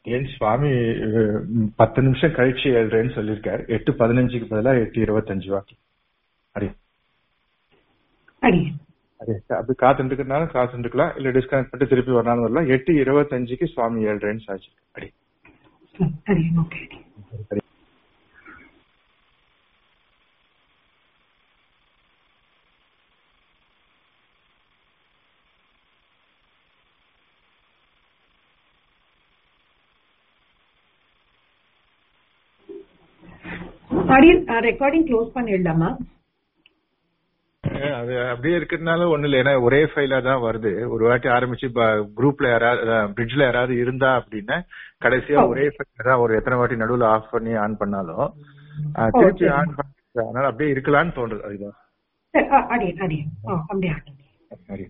ஏன் சுவாமி அஹ், பத்து நிமிஷம் கழிச்சு எழுறேன்னு சொல்லியிருக்காரு எட்டு பதினஞ்சுக்கு பதிலா எட்டு இருபத்தஞ்சு வாக்கு அடி அடி அடி அப்படி காத்துட்டுக்கிறனால காத்துட்டுக்கலாம் இல்ல டிஸ்கனெக்ட் பண்ணிட்டு திருப்பி வரனாலும் வரலாம் எட்டு இருபத்தஞ்சுக்கு சுவாமி ஏழ்றேன்னு சாட்சி அடி அடி ஓகே அடி அடியன் ரெக்கார்டிங் க்ளோஸ் பண்ணிடலாமா அஹ் அது அப்படியே இருக்கிறதுனால ஒண்ணு இல்ல ஏன்னா ஒரே ஃபைலா தான் வருது ஒரு வாட்டி ஆரம்பிச்சு குரூப்ல யாராவது பிரிட்ஜ்ல யாராவது இருந்தா அப்படின்னா கடைசியா ஓ. ஒரே ஃபைல் தான் ஒரு எத்தனை வாட்டி நடுவுல ஆஃப் பண்ணி ஆன் பண்ணாலும் அஹ் திருப்பி சரி. ஆன் பண்ண அதனால அப்படியே இருக்கலாம்னு தோன்றுது அதுதான் சரி அ- அடியன் அடியன் ஆ அப்படியே ஆட்டும் சரி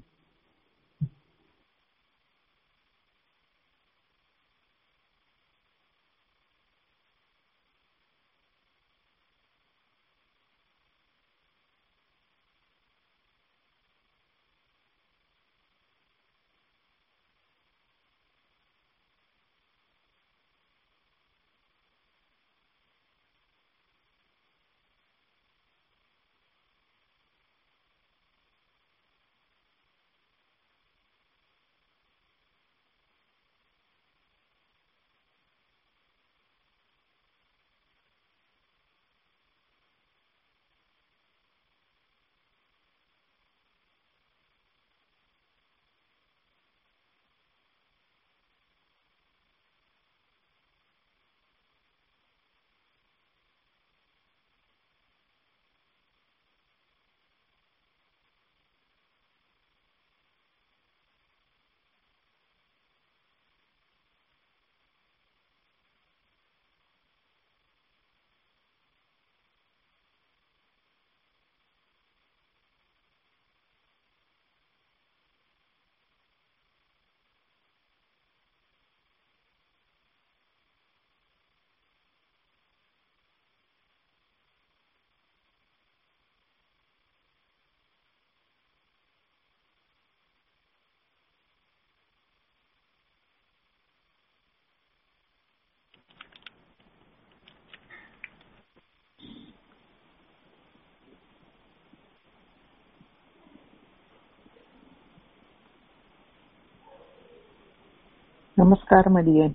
நமஸ்காரம் அடியேன்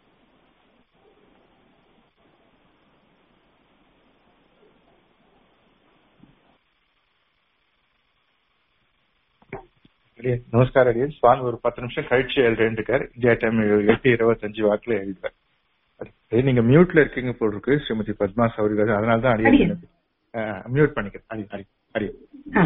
அடியே, நமஸ்காரம் அடியன் சுவாமி ஒரு பத்து நிமிஷம் கழிச்சு எழுறேன்னு இருக்காரு இந்தியா டைம் எட்டு இருபத்தஞ்சு வாக்குல எழுதுறாரு அது நீங்க மியூட்ல இருக்கீங்க போல் இருக்கு ஸ்ரீமதி பத்மா சௌரிகள் அதனால தான் அடியன் அடியேன். மியூட் பண்ணிக்கிறேன் அடி அடி அடி ஆ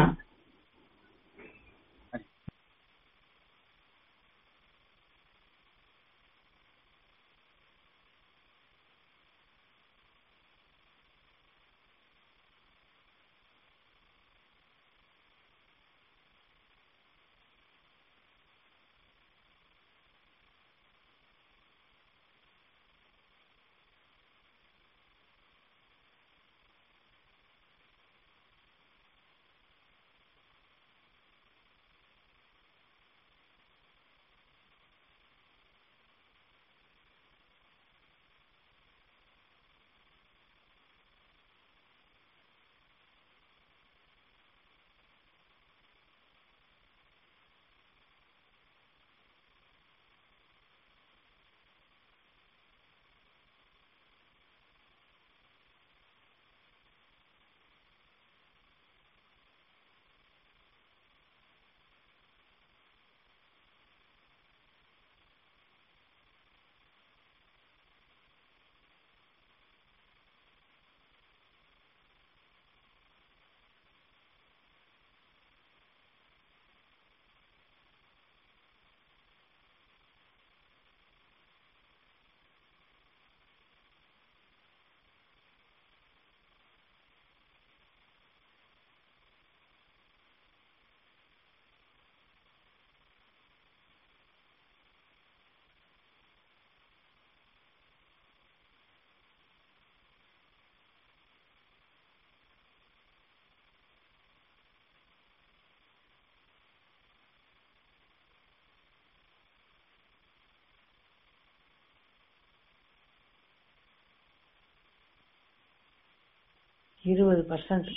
இருபது பர்சன்ட்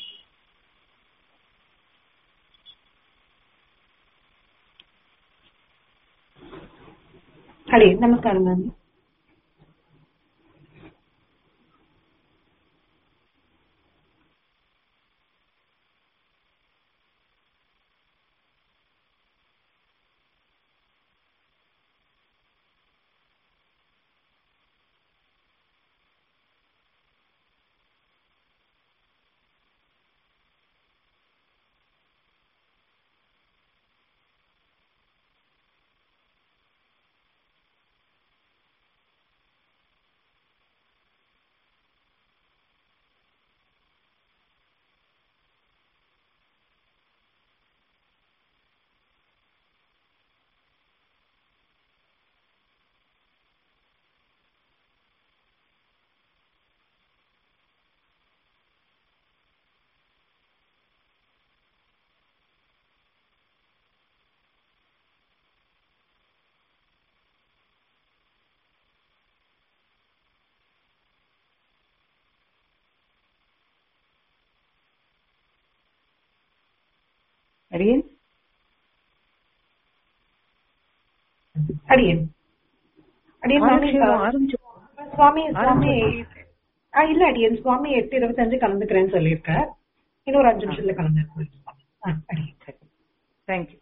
அடி நமஸ்காரம் மேம் அடியேன் அடியேன் அடியன் சுவாமி ஆரம்பிச்சிருவோம், ஆரம்பிச்சிருவோம். சுவாமி சுவாமி ஆ இல்ல அடியன் சுவாமி எட்டு இருபத்தஞ்சு கலந்துக்கிறேன்னு சொல்லியிருக்கார் இன்னொரு அஞ்சு நிமிஷத்துல கலந்து ஆ அடியன் தேங்க்யூ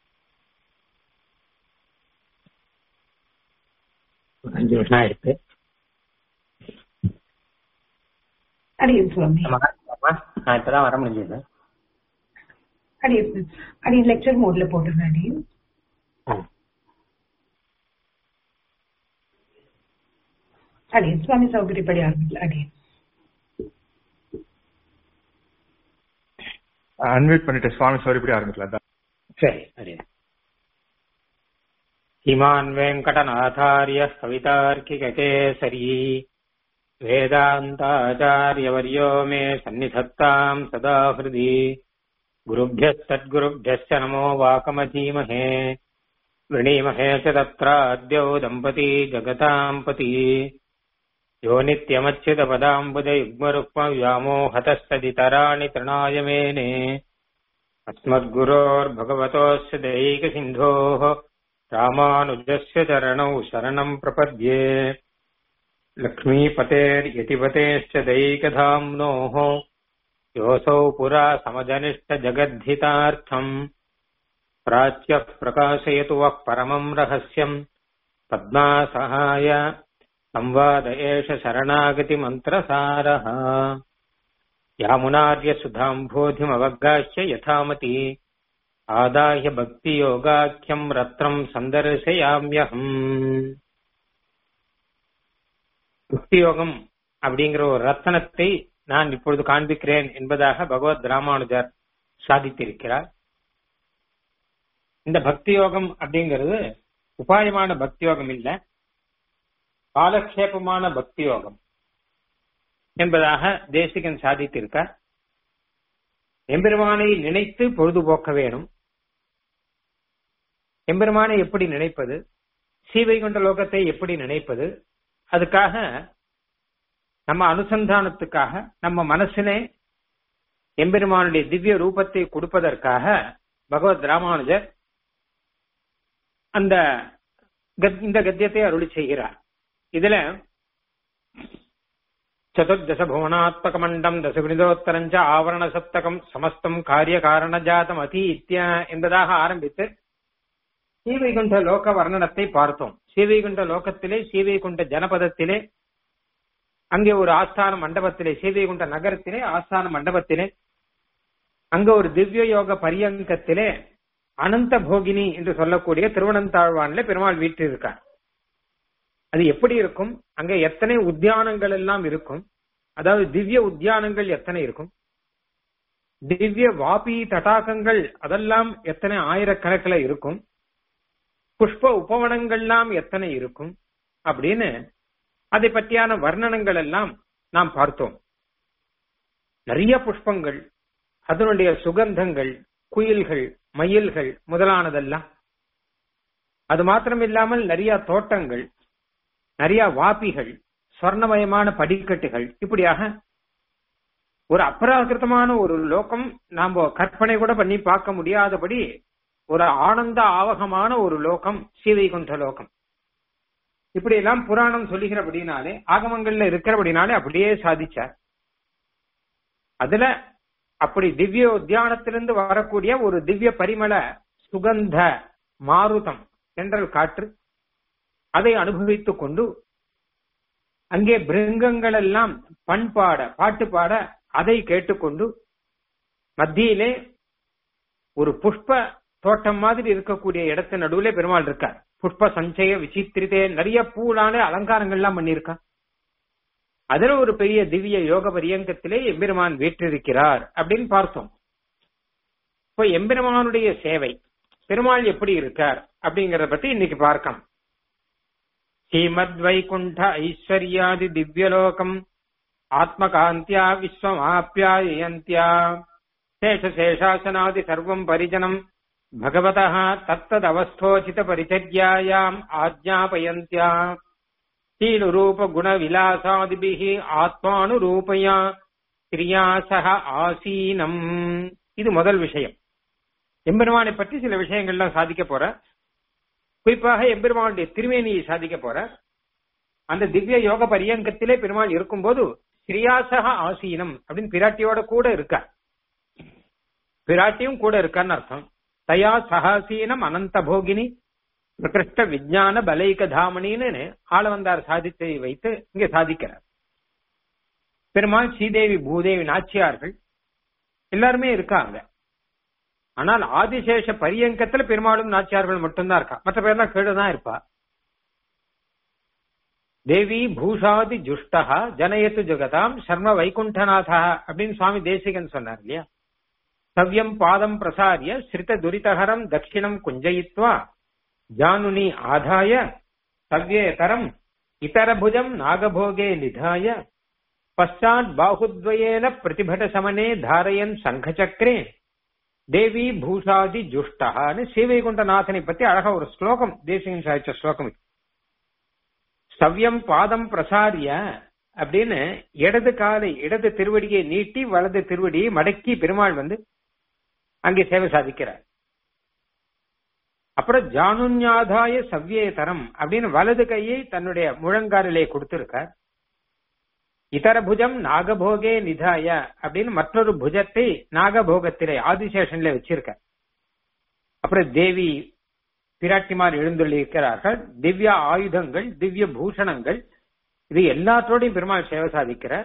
ஒரு அஞ்சு வருஷம் ஆயிடுச்சு அடியன் சுவாமி நம்ம ஆரம்பிக்கலாமா? நான் இப்பதான் வர முடிஞ்சது அடியன் அடியன் லெக்சர் மோட்ல போட்டுருந்தேன் அடியன் அடியன் சுவாமி சௌகரியப்படி ஆரம்பிக்கல அடியன் அன்வைட் பண்ணிட்டு சுவாமி சாரி இப்படி ஆரம்பிக்கலாம் தான் சரி சரி इमान् वेङ्कटनाथार्यः कवितार्किककेसरी वेदान्ताचार्यवर्यो मे सन्निधत्ताम् सदा हृदि गुरुभ्यस्तद्गुरुभ्यश्च नमो वाकमधीमहे वृणीमहे च तत्राद्यौ दम्पती जगताम् पती यो नित्यमच्युतपदाम्बुजयुग्मरुक्मव्यामोहतस्तदितराणि तृणाय मेने अस्मद्गुरोर्भगवतोऽस्य दैकसिन्धोः रामानुजस्य चरणौ शरणम् प्रपद्ये लक्ष्मीपतेर्यतिपतेश्च दैकधाम्नोः योऽसौ पुरा समजनिष्ठजगद्धितार्थम् प्राच्यः प्रकाशयतु वः परमम् रहस्यम् पद्मासहाय संवाद एष शरणागतिमन्त्रसारः यामुनार्यसुधाम्भोधिमवगाह्य यथामति ஆதாய பக்தி யோகாக்கியம் ரத்னம் சந்தர்சயாமியகம் பக்தி யோகம் அப்படிங்கிற ஒரு ரத்தனத்தை நான் இப்பொழுது காண்பிக்கிறேன் என்பதாக பகவத் ராமானுஜர் சாதித்திருக்கிறார் இந்த பக்தி யோகம் அப்படிங்கிறது உபாயமான பக்தி யோகம் இல்ல காலக்ஷேபமான பக்தி யோகம் என்பதாக தேசிகன் சாதித்திருக்கார் எம்பெருமானை நினைத்து பொழுதுபோக்க வேணும் எம்பெருமானை எப்படி நினைப்பது சீவைகுண்ட லோகத்தை எப்படி நினைப்பது அதுக்காக நம்ம அனுசந்தானத்துக்காக நம்ம மனசினை எம்பெருமானுடைய திவ்ய ரூபத்தை கொடுப்பதற்காக பகவத் ராமானுஜர் அந்த இந்த கத்தியத்தை அருளி செய்கிறார் இதுல சதுர்தச புவனாத்மகமண்டம் தசகுணிதோத்தரஞ்ச ஆவரண சப்தகம் சமஸ்தம் காரிய காரண ஜாதம் அதீத்ய என்பதாக ஆரம்பித்து ஸ்ரீவைகுண்ட லோக வர்ணனத்தை பார்த்தோம் ஸ்ரீவைகுண்ட லோகத்திலே ஸ்ரீவைகுண்ட ஜனபதத்திலே அங்கே ஒரு ஆஸ்தான மண்டபத்திலே ஸ்ரீவைகுண்ட நகரத்திலே ஆஸ்தான மண்டபத்திலே அங்க ஒரு திவ்ய யோக பரியங்கத்திலே அனந்த போகினி என்று சொல்லக்கூடிய திருவனந்தாழ்வான்ல பெருமாள் வீட்டு இருக்கார் அது எப்படி இருக்கும் அங்க எத்தனை உத்தியானங்கள் எல்லாம் இருக்கும் அதாவது திவ்ய உத்தியானங்கள் எத்தனை இருக்கும் திவ்ய வாபி தடாகங்கள் அதெல்லாம் எத்தனை ஆயிரக்கணக்கில் இருக்கும் புஷ்ப உபவனங்கள்லாம் எத்தனை இருக்கும் அப்படின்னு அதை பற்றியான வர்ணனங்கள் எல்லாம் நாம் பார்த்தோம் நிறைய புஷ்பங்கள் அதனுடைய சுகந்தங்கள் குயில்கள் மயில்கள் முதலானதெல்லாம் அது மாத்திரம் இல்லாமல் நிறைய தோட்டங்கள் நிறைய வாப்பிகள் சொர்ணமயமான படிக்கட்டுகள் இப்படியாக ஒரு அப்ராகிருத்தமான ஒரு லோகம் நாம கற்பனை கூட பண்ணி பார்க்க முடியாதபடி ஒரு ஆனந்த ஆவகமான ஒரு லோகம் சீவைகுண்ட லோகம் இப்படி எல்லாம் புராணம் சொல்லுகிறபடினாலே ஆகமங்கள்ல இருக்கிறபடினாலே அப்படியே சாதிச்சார் அதுல அப்படி திவ்ய உத்தியானத்திலிருந்து வரக்கூடிய ஒரு திவ்ய பரிமள சுகந்த மாருதம் என்றல் காற்று அதை அனுபவித்துக் கொண்டு அங்கே பிருங்கங்கள் எல்லாம் பண்பாட பாட்டு பாட அதை கேட்டுக்கொண்டு மத்தியிலே ஒரு புஷ்ப தோட்டம் மாதிரி இருக்கக்கூடிய இடத்து நடுவுல பெருமாள் இருக்கார் புஷ்ப சஞ்சய விசித்திரித்தே நிறைய பூலான அலங்காரங்கள்லாம் பண்ணியிருக்கா அதுல ஒரு பெரிய திவ்ய யோக பரியங்கத்திலே எம்பெருமான் வீற்றிருக்கிறார் அப்படின்னு பார்த்தோம் இப்போ எம்பெருமானுடைய சேவை பெருமாள் எப்படி இருக்கார் அப்படிங்கறத பத்தி இன்னைக்கு பார்க்கலாம் ஸ்ரீமத்வைகுண்ட ஐஸ்வர்யாதி திவ்யலோகம் ஆத்மகாந்தியா விஸ்வமாப்யாயந்தியா சேஷசேஷாசனாதி சர்வம் பரிஜனம் பகவதः தத்ததவஸ்தோசித பரிச்சர்யாயாம் ஆஜ்ஞாபயந்தியா ஸ்ரீலுரூப குண விலாசாதிபிः ஆத்மானுரூபயா கிரியா சக ஆசீனம் இது முதல் விஷயம் எம்பெருமானை பற்றி சில விஷயங்கள்லாம் சாதிக்க போற குறிப்பாக எம்பெருமானுடைய திருமேனியை சாதிக்க போற அந்த திவ்ய யோக பரியங்கத்திலே பெருமாள் இருக்கும்போது ஸ்ரீயாசக ஆசீனம் அப்படின்னு பிராட்டியோட கூட இருக்கார் பிராட்டியும் கூட இருக்கான்னு அர்த்தம் தயா சகாசீனம் அனந்த போகினி பிரகிருஷ்ட விஜான பலைக தாமணின்னு ஆளவந்தார் சாதித்தை வைத்து இங்க சாதிக்கிறார் பெருமாள் ஸ்ரீதேவி பூதேவி நாச்சியார்கள் எல்லாருமே இருக்காங்க ஆனால் ஆதிசேஷ பரியங்கத்துல பெருமாளும் நாச்சியார்கள் மட்டும்தான் இருக்கா மற்ற பேர்லாம் கீழே தான் இருப்பா தேவி பூஷாதி ஜுஷ்டா ஜனயத்து ஜெகதாம் சர்ம வைகுண்டநாதா அப்படின்னு சுவாமி தேசிகன் சொன்னார் இல்லையா சவ்யம் பாதம் பிரசாரிய ஸ்ரித துரிதஹரம் தட்சிணம் குஞ்சயித்வா ஜானுனி ஆதாய சவ்யேதரம் இதரபுஜம் நாகபோகே நிதாய பశ్చాத் பாகுத்வயேன பிரதிபட சமனே தாரயன் சங்கச்சக்கரே தேவி பூஷாதி ஜுஷ்டஹான்னு ஸ்ரீவைகுண்டநாதனை பத்தி அழகா ஒரு ஸ்லோகம் தேசிகன் சாதிச்ச ஸ்லோகம் இது சவ்யம் பாதம் பிரசாரிய அப்படின்னு இடது காலை இடது திருவடியை நீட்டி வலது திருவடியை மடக்கி பெருமாள் வந்து அங்கே சேவை சாதிக்கிறார் அப்புறம் ஜானுன்யாதாய சவ்யேதரம் அப்படின்னு வலது கையை தன்னுடைய முழங்காலிலே கொடுத்திருக்கார் இதர புஜம் நாகபோகே நிதாய அப்படின்னு மற்றொரு புஜத்தை நாகபோகத்திலே ஆதிசேஷன்ல வச்சிருக்க அப்புறம் தேவி பிராட்டிமார் எழுந்துள்ளிருக்கிறார்கள் திவ்ய ஆயுதங்கள் திவ்ய பூஷணங்கள் இது எல்லாத்தோடையும் பெருமாள் சேவை சாதிக்கிறார்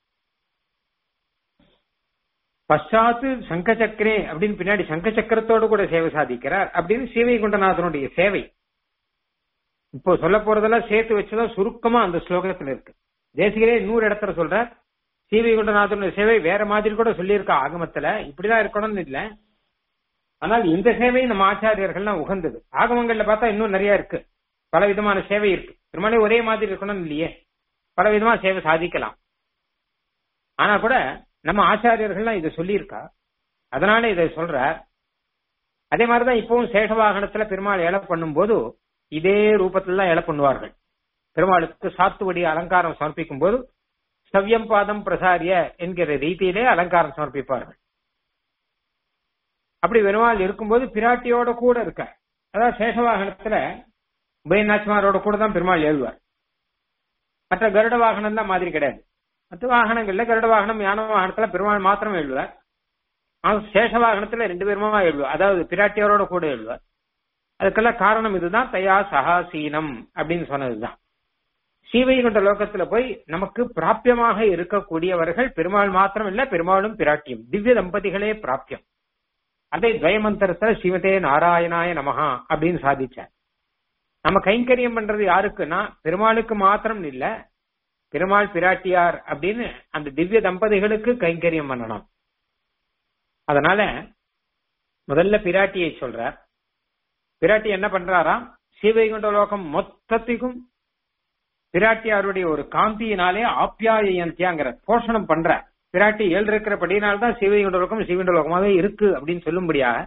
பஷாத்து சங்க சக்கரே அப்படின்னு பின்னாடி சங்க சக்கரத்தோடு கூட சேவை சாதிக்கிறார் அப்படின்னு சீவைகுண்டநாதனுடைய சேவை இப்போ சொல்ல போறதெல்லாம் சேர்த்து வச்சுதான் சுருக்கமா அந்த ஸ்லோகத்துல இருக்கு தேசிகரே நூறு இடத்துல சொல்ற சீவைகுண்டநாதனுடைய சேவை வேற மாதிரி கூட சொல்லியிருக்கா ஆகமத்துல இப்படிதான் இருக்கணும்னு இல்ல ஆனால் இந்த சேவை நம்ம ஆச்சாரியர்கள்லாம் உகந்தது ஆகமங்கள்ல பார்த்தா இன்னும் நிறைய இருக்கு பல விதமான சேவை இருக்கு பெருமாளே ஒரே மாதிரி இருக்கணும் இல்லையே பல விதமா சேவை சாதிக்கலாம் ஆனா கூட நம்ம ஆச்சாரியர்கள்லாம் இதை சொல்லியிருக்கா அதனால இதை சொல்ற அதே மாதிரிதான் இப்பவும் சேஷ வாகனத்துல பெருமாள் ஏழை பண்ணும்போது இதே ரூபத்துல தான் ஏழை பண்ணுவார்கள் பெருமாளுக்கு சாத்துவடி அலங்காரம் சமர்ப்பிக்கும் போது சவ்யம் பாதம் பிரசாரிய என்கிற ரீதியிலே அலங்காரம் சமர்ப்பிப்பார்கள் அப்படி பெருமாள் இருக்கும்போது பிராட்டியோட கூட இருக்க அதாவது சேஷவாகனத்துல உபயநாச்சிமாரோட கூட தான் பெருமாள் எழுவார் மற்ற கருட வாகனம் தான் மாதிரி கிடையாது மற்ற வாகனங்கள்ல கருட வாகனம் யான வாகனத்துல பெருமாள் மாத்திரம் எழுவார் ஆனா சேஷ வாகனத்துல ரெண்டு பேருமா எழுவார் அதாவது பிராட்டியரோட கூட எழுவார் அதுக்கெல்லாம் காரணம் இதுதான் தயா சகாசீனம் அப்படின்னு சொன்னதுதான் சீவைகுண்ட லோகத்துல போய் நமக்கு பிராபியமாக இருக்கக்கூடியவர்கள் பெருமாள் மாத்திரம் இல்ல பெருமாளும் பிராட்டியும் திவ்ய தம்பதிகளே பிராபியம் அதை துவயமந்திரத்துல சிவதே நாராயணாய நமஹா அப்படின்னு சாதிச்சார் நம்ம கைங்கரியம் பண்றது யாருக்குன்னா பெருமாளுக்கு மாத்திரம் இல்ல பெருமாள் பிராட்டியார் அப்படின்னு அந்த திவ்ய தம்பதிகளுக்கு கைங்கரியம் பண்ணணும் அதனால முதல்ல பிராட்டியை சொல்றார் பிராட்டி என்ன பண்றாராம் சீவைகுண்ட லோகம் மொத்தத்துக்கும் பிராட்டியாருடைய ஒரு காந்தியினாலே ஆப்யாயந்தியாங்கிற போஷணம் பண்ற பிராட்டி ஏழு இருக்கிறபடினால்தான் சிவகுண்ட லோகம் சிவகுண்ட லோகமாவே இருக்கு அப்படின்னு சொல்லும்படியாக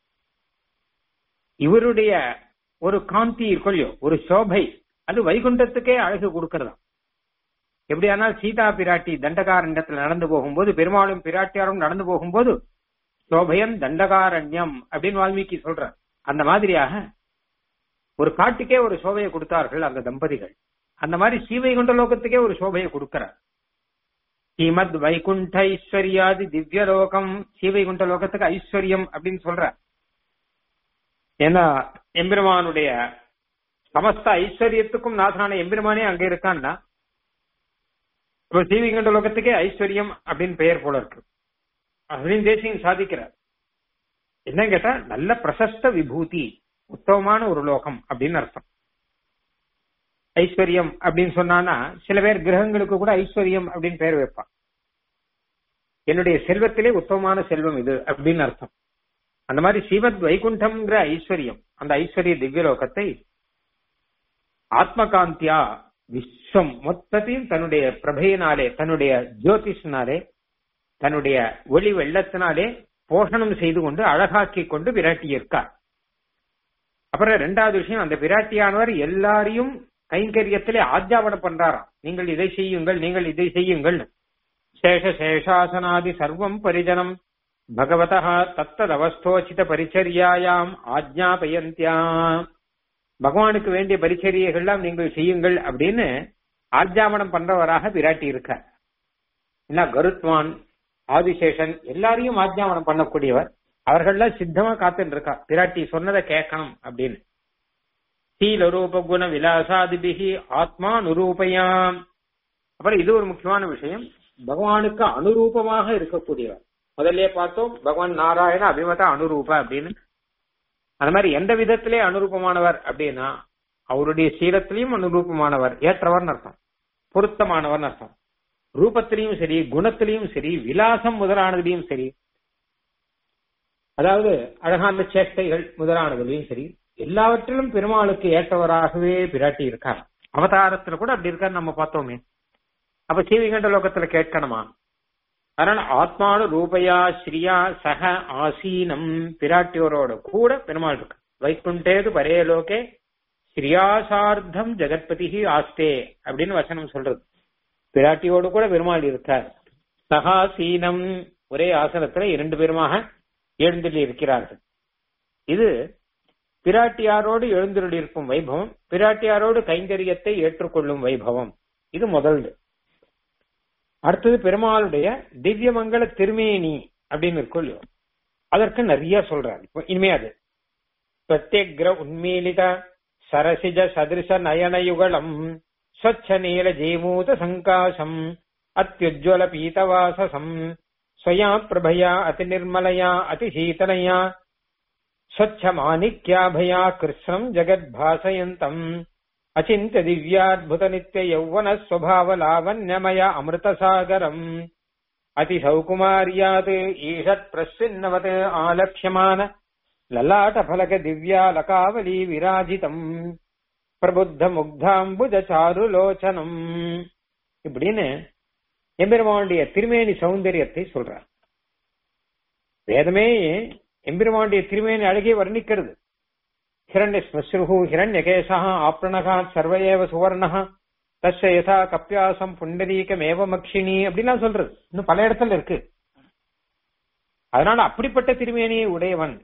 இவருடைய ஒரு காந்தி கொள்ளியோ ஒரு சோபை அது வைகுண்டத்துக்கே அழகு கொடுக்கறதா எப்படியானால் சீதா பிராட்டி தண்டகாரண்யத்தில் நடந்து போகும்போது பெருமாளும் பிராட்டியாரும் நடந்து போகும்போது சோபயம் தண்டகாரண்யம் அப்படின்னு வால்மீகி சொல்ற அந்த மாதிரியாக ஒரு காட்டுக்கே ஒரு சோபையை கொடுத்தார்கள் அந்த தம்பதிகள் அந்த மாதிரி சீவைகுண்ட லோகத்துக்கே ஒரு சோபையை கொடுக்கிறார் ஸ்ரீமத் வைகுண்ட ஐஸ்வர்யாதி திவ்ய லோகம் சீவைகுண்ட லோகத்துக்கு ஐஸ்வர்யம் அப்படின்னு சொல்ற ஏன்னா எம்பெருமானுடைய சமஸ்த ஐஸ்வர்யத்துக்கும் நாசனான எம்பெருமானே அங்க இருக்கான்னா இப்ப சீவைகுண்ட லோகத்துக்கே ஐஸ்வர்யம் அப்படின்னு பெயர் போல இருக்கு அப்படின்னு தேசியம் சாதிக்கிறார் என்ன கேட்டா நல்ல பிரசஸ்த விபூதி உத்தமமான ஒரு லோகம் அப்படின்னு அர்த்தம் ஐஸ்வர்யம் அப்படின்னு சொன்னானா சில பேர் கிரகங்களுக்கு கூட ஐஸ்வர்யம் அப்படின்னு பெயர் வைப்பான் என்னுடைய செல்வத்திலே உத்தமமான செல்வம் இது அப்படின்னு அர்த்தம் அந்த மாதிரி ஸ்ரீமத் வைகுண்டம்ங்கிற ஐஸ்வர்யம் அந்த ஐஸ்வர்ய திவ்யலோகத்தை ஆத்மகாந்தியா விஸ்வம் மொத்தத்தையும் தன்னுடைய பிரபையினாலே தன்னுடைய ஜோதிஷனாலே தன்னுடைய ஒளி வெள்ளத்தினாலே போஷணம் செய்து கொண்டு அழகாக்கி கொண்டு விராட்டி இருக்கார் அப்புறம் ரெண்டாவது விஷயம் அந்த விராட்டியானவர் எல்லாரையும் கைங்கரியத்திலே ஆஜ்ஞாபனம் பண்றாராம் நீங்கள் இதை செய்யுங்கள் நீங்கள் இதை செய்யுங்கள் சேஷ சேஷாசனாதி சர்வம் பரிஜனம் பகவதா தத்ததவஸ்தோச்சித பரிச்சரியாயாம் ஆஜ்ஞாபயந்தியா பகவானுக்கு வேண்டிய பரிச்சரியெல்லாம் நீங்கள் செய்யுங்கள் அப்படின்னு ஆஜ்ஞாபனம் பண்றவராக விராட்டி இருக்கார் என்ன கருத்வான் ஆதிசேஷன் எல்லாரையும் ஆஜ்ஞாபனம் பண்ணக்கூடியவர் அவர்கள்லாம் சித்தமா காத்துட்டு இருக்கா பிராட்டி சொன்னதை கேட்கணும் அப்படின்னு சீல ரூப குண விலாசாதிபிகி ஆத்மா நுரூபயாம் அப்புறம் இது ஒரு முக்கியமான விஷயம் பகவானுக்கு அனுரூபமாக இருக்கக்கூடியவர் முதல்ல பார்த்தோம் பகவான் நாராயண அபிமத அனுரூப அப்படின்னு அந்த மாதிரி எந்த விதத்திலே அனுரூபமானவர் அப்படின்னா அவருடைய சீலத்திலையும் அனுரூபமானவர் ஏற்றவர்னு அர்த்தம் பொருத்தமானவர்னு அர்த்தம் ரூபத்திலையும் சரி குணத்திலையும் சரி விலாசம் முதலானதுலையும் சரி அதாவது அழகான சேஷ்டைகள் முதலானதுலையும் சரி எல்லாவற்றிலும் பெருமாளுக்கு ஏற்றவராகவே பிராட்டி இருக்கார் அவதாரத்துல கூட அப்படி இருக்காரு நம்ம பார்த்தோமே அப்ப சீவிகண்ட லோகத்துல கேட்கணுமா அதனால ஆத்மானு ரூபயா ஸ்ரீயா சக ஆசீனம் பிராட்டியோரோட கூட பெருமாள் இருக்கு வைகுண்டேது பரே லோகே ஸ்ரீயாசார்த்தம் ஜெகத்பதி ஆஸ்தே அப்படின்னு வசனம் சொல்றது பிராட்டியோடு கூட பெருமாள் இருக்கார் சகாசீனம் ஒரே ஆசனத்துல இரண்டு பேருமாக எழுந்தள்ளி இருக்கிறார்கள் இது பிராட்டியாரோடு எழுந்தருளி இருக்கும் வைபவம் பிராட்டியாரோடு கைங்கரியத்தை ஏற்றுக்கொள்ளும் வைபவம் இது முதல் அடுத்தது பெருமாளுடைய திவ்யமங்கல திருமேனி அப்படின்னு இருக்கும் இல்லையோ அதற்கு நிறைய சொல்றாரு இப்போ இனிமே அது பிரத்யக்ர உன்மீலித சரசிஜ சதிருஷ நயனயுகலம் ஸ்வச்ச நீல ஜீமூத சங்காசம் அத்யுஜ்வல பீதவாசசம் ஸ்வயா பிரபயா அதி நிர்மலயா அதி சீதலயா ஸ்வச்ச மாணிக்யாபயா கிருஷ்ணம் ஜெகத்பாசயந்தம் அச்சிந்த திவ்யாத்புத நித்திய யௌவன ஸ்வபாவ லாவண்யமய அமிர்தசாகரம் அதி சௌகுமாரியாத் ஈஷத் பிரசின்னவத் ஆலக்ஷ்யமான லலாட்ட ஃபலக திவ்யாலகாவலி விராஜிதம் பிரபுத்த முக்தாம்புஜ சாருலோச்சனம் இப்படின்னு எம்பெருமானுடைய திருமேனி சௌந்தரியத்தை சொல்றார் வேதமே எம்பெருமானுடைய திருமேனி அழகே வர்ணிக்கிறது ஹிரண்ய ஸ்மஸ்ருஹு ஹிரண்யகேசா ஆப்ரணகா சர்வயேவ சுவர்ணா தஸ்ய யதா கப்பியாசம் புண்டரீகமேவ மக்ஷினி அப்படிலாம் சொல்றது இன்னும் பல இடத்துல இருக்கு அதனால அப்படிப்பட்ட திருமேனியை உடையவன்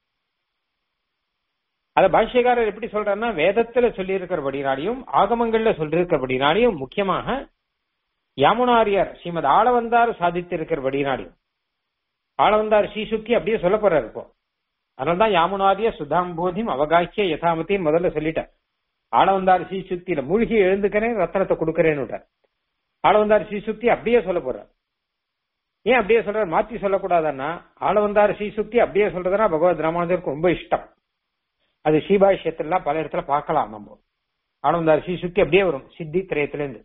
அத பாஷ்யக்காரர் எப்படி சொல்றாருன்னா வேதத்துல சொல்லி இருக்கிறபடினாலையும் ஆகமங்கள்ல சொல்லி இருக்கிறபடினாலையும் முக்கியமாக யாமுனாரியார் ஸ்ரீமத் ஆளவந்தார் சாதித்திருக்கிறபடினாலையும் ஆளவந்தார் ஸ்ரீசுக்கி அப்படியே சொல்ல போறாரு இப்போ அதனால்தான் யாமுனாரிய சுதாம்போதிம் அவகாக்கிய யதாமதி முதல்ல சொல்லிட்டார் ஆளவந்தார் ஸ்ரீசுத்தியில மூழ்கி எழுந்துக்கிறேன் ரத்தனத்தை கொடுக்கறேன்னு ஆளவந்தார் ஸ்ரீசுக்தி அப்படியே சொல்ல போறார் ஏன் அப்படியே சொல்றாரு மாத்தி சொல்லக்கூடாதுன்னா ஆளவந்தார் ஸ்ரீசுக்தி அப்படியே சொல்றதுன்னா பகவத் ராமானுஜருக்கு ரொம்ப இஷ்டம் அது ஸ்ரீபாஷ்யத்திலாம் பல இடத்துல பார்க்கலாம் நம்ம ஆனந்தார் ஸ்ரீசுக்தி அப்படியே வரும் சித்தி திரயத்திலேருந்து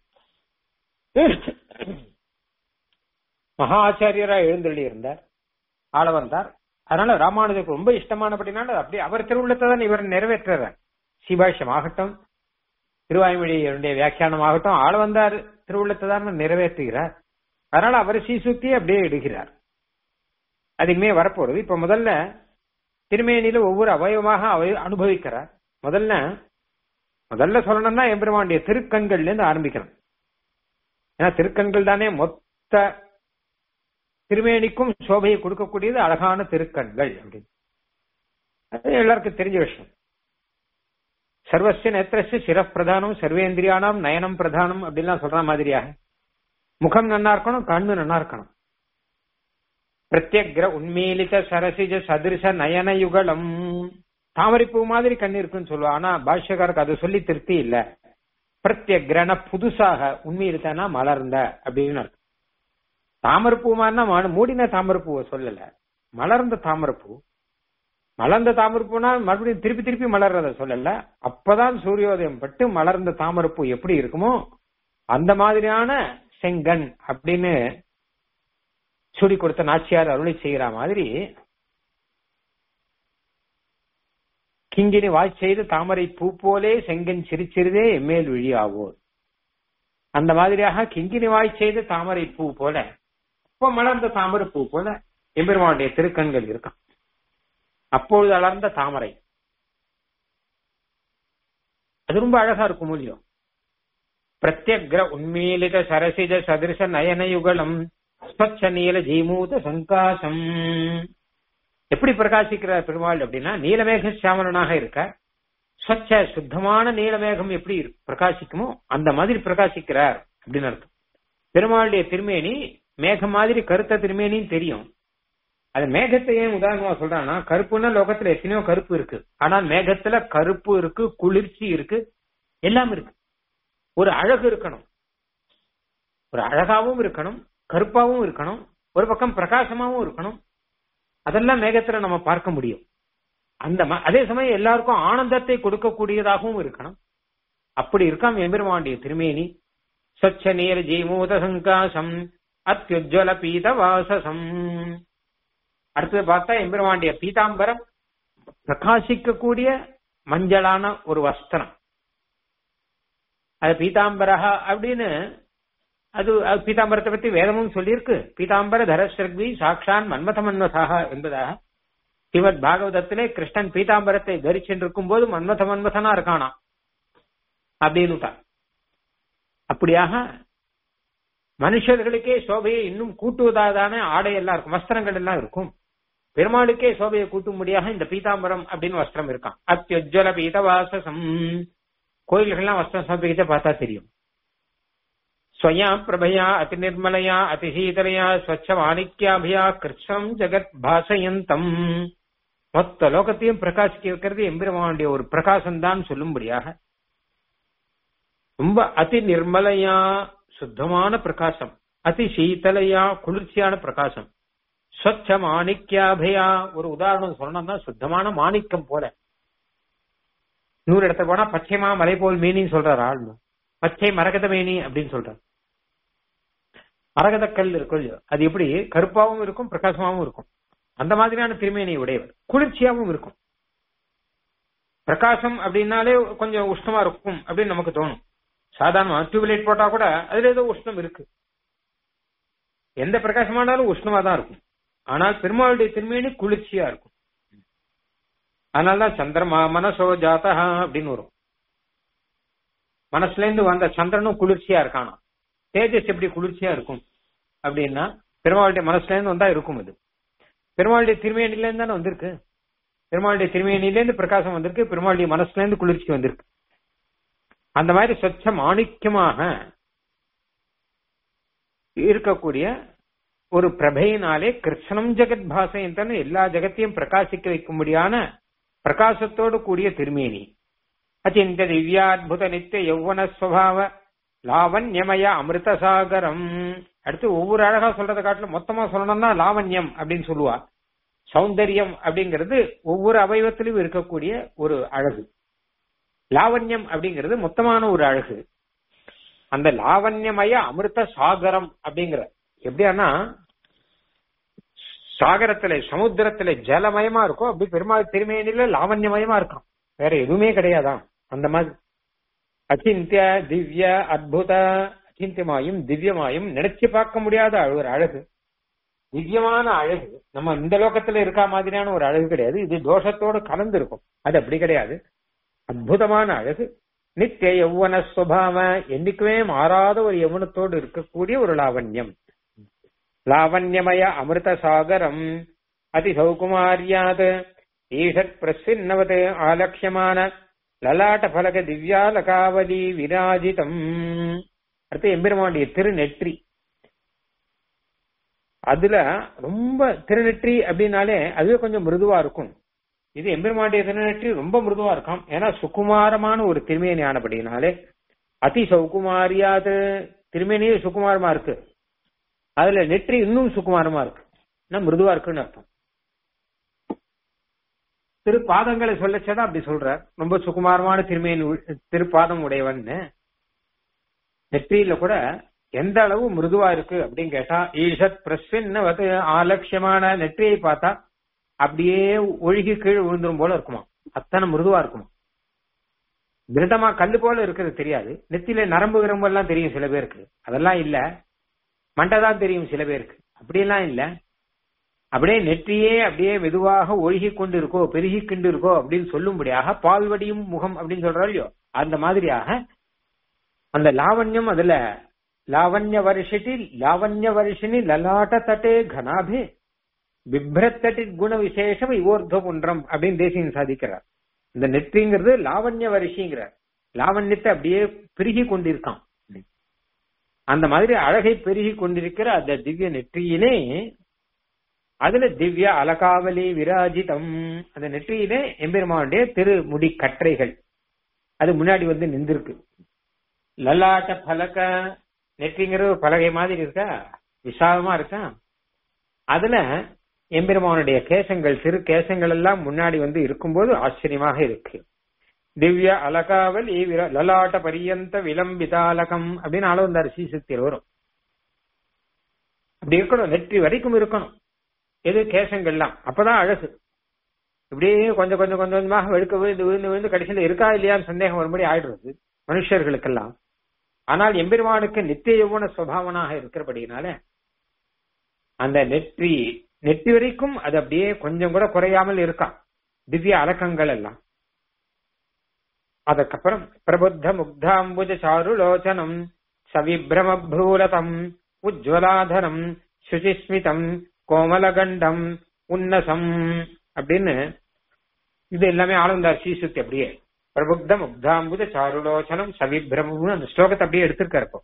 மகா ஆச்சாரியரா எழுந்தள்ளி இருந்தார் ஆள வந்தார் அதனால ராமானுஜருக்கு ரொம்ப இஷ்டமானபடினால அப்படியே அவர் திருவுள்ளத்தை தான் இவர் நிறைவேற்றுறார் ஸ்ரீபாஷ்யம் ஆகட்டும் திருவாய்மொழியுடைய வியாக்கியானம் ஆகட்டும் ஆள வந்தார் திருவுள்ளத்தை தான் நிறைவேற்றுகிறார் அதனால அவர் ஸ்ரீசுக்தியை அப்படியே எடுகிறார் அதுக்குமே வரப்போறது இப்ப முதல்ல திருமேனியில ஒவ்வொரு அவயவமாக அவ அனுபவிக்கிறார் முதல்ல முதல்ல சொல்லணும்னா எம்பெருமானுடைய திருக்கண்கள்ல இருந்து ஆரம்பிக்கணும் ஏன்னா திருக்கண்கள் தானே மொத்த திருமேனிக்கும் சோபையை கொடுக்கக்கூடியது அழகான திருக்கண்கள் அப்படின்னு அது எல்லாருக்கும் தெரிஞ்ச விஷயம் சர்வசிய நேத்திரஸ்ய சிரப்பிரதானம் சர்வேந்திரியானாம் நயனம் பிரதானம் அப்படின்லாம் சொல்ற மாதிரியாக முகம் நன்னா இருக்கணும் கண்ணு நன்னா இருக்கணும் பிரத்யக்ர உண்மீலித சரசிஜ சதிருஷ நயன யுகலம் தாமரைப்பூ மாதிரி கண் இருக்குன்னு சொல்லுவா ஆனா பாஷ்யக்காருக்கு அது சொல்லி திருப்தி இல்ல பிரத்யக்ரன புதுசாக உண்மையிலித்தனா மலர்ந்த அப்படின்னு அர்த்தம் தாமரைப்பூ மாதிரினா மூடின தாமரைப்பூவை சொல்லல மலர்ந்த தாமரைப்பூ மலர்ந்த தாமரைப்பூனா மறுபடியும் திருப்பி திருப்பி மலர்றத சொல்லல அப்பதான் சூரியோதயம் பட்டு மலர்ந்த தாமரைப்பூ எப்படி இருக்குமோ அந்த மாதிரியான செங்கன் அப்படின்னு சுடி கொடுத்த நாச்சியார் அருளை செய்கிற மாதிரி கிங்கினி வாய் செய்து தாமரை பூ போலே செங்கன் சிரிச்சிருதே எம்மேல் விழியாவோர் அந்த மாதிரியாக கிங்கினி வாய் செய்த தாமரை பூ போல இப்போ மலர்ந்த தாமரை பூ போல எம்பெருமானுடைய திருக்கண்கள் இருக்கான் அப்பொழுது அலர்ந்த தாமரை அது ரொம்ப அழகா இருக்கும் மூலியம் பிரத்யக்ர உண்மீலித சரசிஜ சதிருஷ நயனயுகலம் ஸ்வச்ச நீல ஜீமூத சங்காசம் எப்படி பிரகாசிக்கிறார் பெருமாள் அப்படின்னா நீலமேக சியாமலனாக இருக்க ஸ்வச்ச சுத்தமான நீலமேகம் எப்படி பிரகாசிக்குமோ அந்த மாதிரி பிரகாசிக்கிறார் அப்படின்னு அர்த்தம் பெருமாளுடைய திருமேனி மேகம் மாதிரி கருத்த திருமேனின்னு தெரியும் அது மேகத்தை ஏன் உதாரணமா சொல்றான்னா கருப்புன்னா லோகத்துல எத்தனையோ கருப்பு இருக்கு ஆனால் மேகத்துல கருப்பு இருக்கு குளிர்ச்சி இருக்கு எல்லாம் இருக்கு ஒரு அழகு இருக்கணும் ஒரு அழகாவும் இருக்கணும் கருப்பாவும் இருக்கணும் ஒரு பக்கம் பிரகாசமாவும் இருக்கணும் அதெல்லாம் மேகத்துல நம்ம பார்க்க முடியும் அந்த ம- அதே சமயம் எல்லாருக்கும் ஆனந்தத்தை கொடுக்கக்கூடியதாகவும் இருக்கணும் அப்படி இருக்காம் எம்பெருமாண்டிய திருமேனி ஸ்வச்ச நீர ஜீமூத சங்காசம் அத்யுஜ்வல பீத வாசசம் அடுத்தது பார்த்தா எம்பெருமாண்டிய பீதாம்பரம் பிரகாசிக்கக்கூடிய மஞ்சளான ஒரு வஸ்திரம் அது பீதாம்பரஹா அப்படின்னு அது அது பீதாம்பரத்தை பத்தி வேதமும் சொல்லியிருக்கு பீதாம்பர தரஸ்ரக்வி சாக்ஷான் மன்மத மன்மதாக என்பதாக ஸ்ரீமத் பாகவதத்திலே கிருஷ்ணன் பீதாம்பரத்தை தரிச்சென்றிருக்கும் போது மன்மத மன்மதனா இருக்கானா அப்படின்னுட்டான் அப்படியாக மனுஷர்களுக்கே சோபையை இன்னும் கூட்டுவதாதான ஆடை எல்லாம் இருக்கும் வஸ்திரங்கள் எல்லாம் இருக்கும் பெருமாளுக்கே சோபையை கூட்டும்படியாக இந்த பீதாம்பரம் அப்படின்னு வஸ்திரம் இருக்கான் அத்யுஜ்வல பீதவாசசம் கோயில்கள்லாம் வஸ்திரம் சமர்ப்பிக்கிட்ட பார்த்தா தெரியும் ஸ்வயா பிரபயா அதி நிர்மலையா அதிசீதலையா ஸ்வச்ச மாணிக்யாபியா கிருஷ்ணம் ஜெகத் பாசயந்தம் மொத்த லோகத்தையும் பிரகாசிக்க இருக்கிறது எம்பெருமானுடைய ஒரு பிரகாசம் தான் சொல்லும்படியாக ரொம்ப அதி நிர்மலையா சுத்தமான பிரகாசம் அதி சீதலையா குளிர்ச்சியான பிரகாசம் ஸ்வச்ச மாணிக்யாபயா ஒரு உதாரணம் சொல்லணும்னா சுத்தமான மாணிக்கம் போல நூறு இடத்துல போனா பச்சைமா மலை போல் மேனின்னு சொல்றாரு ஆள் பச்சை மரகத மேனி அப்படின்னு சொல்றாரு மரகத கல் இருக்கும் இல்லையோ, அது எப்படி கருப்பாவும் இருக்கும் பிரகாசமாவும் இருக்கும் அந்த மாதிரியான திருமேனி உடையவர் குளிர்ச்சியாவும் இருக்கும் பிரகாசம் அப்படின்னாலே கொஞ்சம் உஷ்ணமா இருக்கும் அப்படின்னு நமக்கு தோணும் சாதாரணமா டியூப்லைட் போட்டா கூட அதுல ஏதோ உஷ்ணம் இருக்கு எந்த பிரகாசமானாலும் உஷ்ணமா தான் இருக்கும் ஆனால் பெருமாளுடைய திருமேனி குளிர்ச்சியா இருக்கும் அதனாலதான் சந்திரமா மனசோ ஜாதா அப்படின்னு வரும் மனசுல இருந்து வந்த சந்திரனும் குளிர்ச்சியா இருக்கானா தேஜஸ் எப்படி குளிர்ச்சியா இருக்கும் அப்படின்னா பெருமாளுடைய மனசுல இருந்து வந்தா இருக்கும் இது பெருமாளுடைய திருமேனில இருந்து தானே வந்திருக்கு பெருமாளுடைய திருமேனில இருந்து பிரகாசம் வந்திருக்கு பெருமாளுடைய மனசுல இருந்து குளிர்ச்சி வந்திருக்கு அந்த மாதிரி சொச்ச மாணிக்கமாக இருக்கக்கூடிய ஒரு பிரபையினாலே கிருஷ்ணம் ஜெகத் பாசையந்தன்னு எல்லா ஜெகத்தையும் பிரகாசிக்க வைக்கும்படியான பிரகாசத்தோடு கூடிய திருமேனி அச்சிந்த திவ்யாத்புத நித்திய யௌவன ஸ்வபாவ லாவண்யமய அமிர்தசாகரம் அடுத்து ஒவ்வொரு அழகா சொல்றதை காட்டிலும் மொத்தமா சொல்லணும்னா லாவண்யம் அப்படின்னு சொல்லுவா சௌந்தரியம் அப்படிங்கிறது ஒவ்வொரு அவயவத்திலும் இருக்கக்கூடிய ஒரு அழகு லாவண்யம் அப்படிங்கிறது மொத்தமான ஒரு அழகு அந்த லாவண்யமய அமிர்த சாகரம் அப்படிங்கிற எப்படியானா சாகரத்துல சமுத்திரத்துல ஜலமயமா இருக்கும் அப்படி பெருமாள் திருமேனில லாவண்யமயமா இருக்கும் வேற எதுவுமே கிடையாதான் அந்த மாதிரி அச்சிந்திய திவ்ய அத்புத அச்சிந்தியமாயும் திவ்யமாயும் நினைச்சு பார்க்க முடியாத அழ- ஒரு அழகு திவ்யமான அழகு நம்ம இந்த லோகத்துல இருக்கா மாதிரியான ஒரு அழகு கிடையாது இது தோஷத்தோடு கலந்து இருக்கும் அது அப்படி கிடையாது அற்புதமான அழகு நித்திய யௌவன சுபாவ என்னைக்குமே மாறாத ஒரு யௌவனத்தோடு இருக்கக்கூடிய ஒரு லாவண்யம் லாவண்யமய அமிர்த சாகரம் அதி சௌகுமாரியாத் ஈஷத் பிரசின்னவத் ஆலக்ஷமான லலாட்ட பலக திவ்யாலகாவலி விராஜிதம் அடுத்து எம்பெருமானுடைய திருநெற்றி அதுல ரொம்ப திருநெற்றி அப்படின்னாலே அதுவே கொஞ்சம் மிருதுவா இருக்கும் இது எம்பெருமானுடைய திருநெற்றி ரொம்ப மிருதுவா இருக்கும் ஏன்னா சுகுமாரமான ஒரு திருமேனி ஆனபடினாலே அதி சௌகுமாரியாது திருமேனியே சுகுமாரமா இருக்கு அதுல நெற்றி இன்னும் சுகுமாரமா இருக்கு இன்னும் மிருதுவா இருக்குன்னு அர்த்தம் திருப்பாதங்களை சொல்லச்சதான் அப்படி சொல்றார் ரொம்ப சுகுமாரமான திருமேனி உ- திருப்பாதம் உடையவன்னு நெற்றியில கூட எந்த அளவு மிருதுவா இருக்கு அப்படின்னு கேட்டா ஈஷத் பிரஸ்வின்னவது ஆலட்சியமான நெற்றியை பார்த்தா அப்படியே ஒழுகி கீழே விழுந்துரும் போல இருக்குமா அத்தனை மிருதுவா இருக்குமா திருடமா கல்லு போல இருக்கிறது தெரியாது நெத்தியில நரம்பு கிரம்பு எல்லாம் தெரியும் சில பேருக்கு அதெல்லாம் இல்ல மண்டை தான் தெரியும் சில பேருக்கு அப்படியெல்லாம் இல்ல அப்படியே நெற்றியே அப்படியே மெதுவாக ஒழுகி கொண்டு இருக்கோ பெருகி கொண்டு இருக்கோ அப்படின்னு சொல்லும்படியாக பால்வடியும் முகம் அப்படின்னு சொல்றோம் இல்லையோ அந்த மாதிரியாக அந்த லாவண்யம் அதுல லாவண்ய வருஷிட்டி லாவண்ய வருஷினி லலாட்ட தட்டே கனாபே பிப்ரத்தட்டி குண விசேஷம் இவோர்த புன்றம் அப்படின்னு தேசியம் சாதிக்கிறார் இந்த நெற்றிங்கிறது லாவண்ய வருஷிங்கிறார் லாவண்யத்தை அப்படியே பெருகி கொண்டிருக்கான் அந்த மாதிரி அழகை பெருகி கொண்டிருக்கிற அந்த திவ்ய நெற்றியிலே அதுல திவ்ய அலகாவலி விராஜிதம் அந்த நெற்றியிலே எம்பெருமானுடைய திருமுடி கற்றைகள் அது முன்னாடி வந்து நின்றுருக்கு லலாட்ட பலக நெற்றிங்கிற ஒரு பலகை மாதிரி இருக்கா விசாலமா இருக்கா அதுல எம்பெருமானுடைய கேசங்கள் திரு கேசங்கள் எல்லாம் முன்னாடி வந்து இருக்கும்போது ஆச்சரியமாக இருக்கு திவ்ய அலகாவல் ஈவிர லலாட்ட பரியந்த விளம்பிதாலகம் அப்படின்னு அளவந்தார் சீசத்தில் வரும் அப்படி இருக்கணும் நெற்றி வரைக்கும் இருக்கணும் எது கேசங்கள்லாம் அப்பதான் அழகு இப்படியே கொஞ்சம் கொஞ்சம் கொஞ்சம் கொஞ்சமாக வெளுக்க விழுந்து விழுந்து விழுந்து கடைசியில் இருக்கா இல்லையான்னு சந்தேகம் வரும்படி ஆயிடுறது மனுஷர்களுக்கெல்லாம் ஆனால் எம்பெருமானுக்கு நித்திய யௌவன சுவாவனாக இருக்கிறபடினால அந்த நெற்றி நெற்றி வரைக்கும் அது அப்படியே கொஞ்சம் கூட குறையாமல் இருக்கான் திவ்ய அலக்கங்கள் எல்லாம் அதுக்கப்புறம் பிரபுத்த முக்தாம்புஜ சாருலோச்சனம் சவிப்ரமப்ரூலதம் உஜ்வலாதரம் சுசிஸ்மிதம் கோமலகண்டம் உன்னசம் அப்படின்னு இது எல்லாமே ஆளுந்தார் சீசுத்தி அப்படியே பிரபுத்த முக்தாம்புஜ சாருலோச்சனம் சவிப்ரமம்னு அந்த ஸ்லோகத்தை அப்படியே எடுத்திருக்காரு இப்போ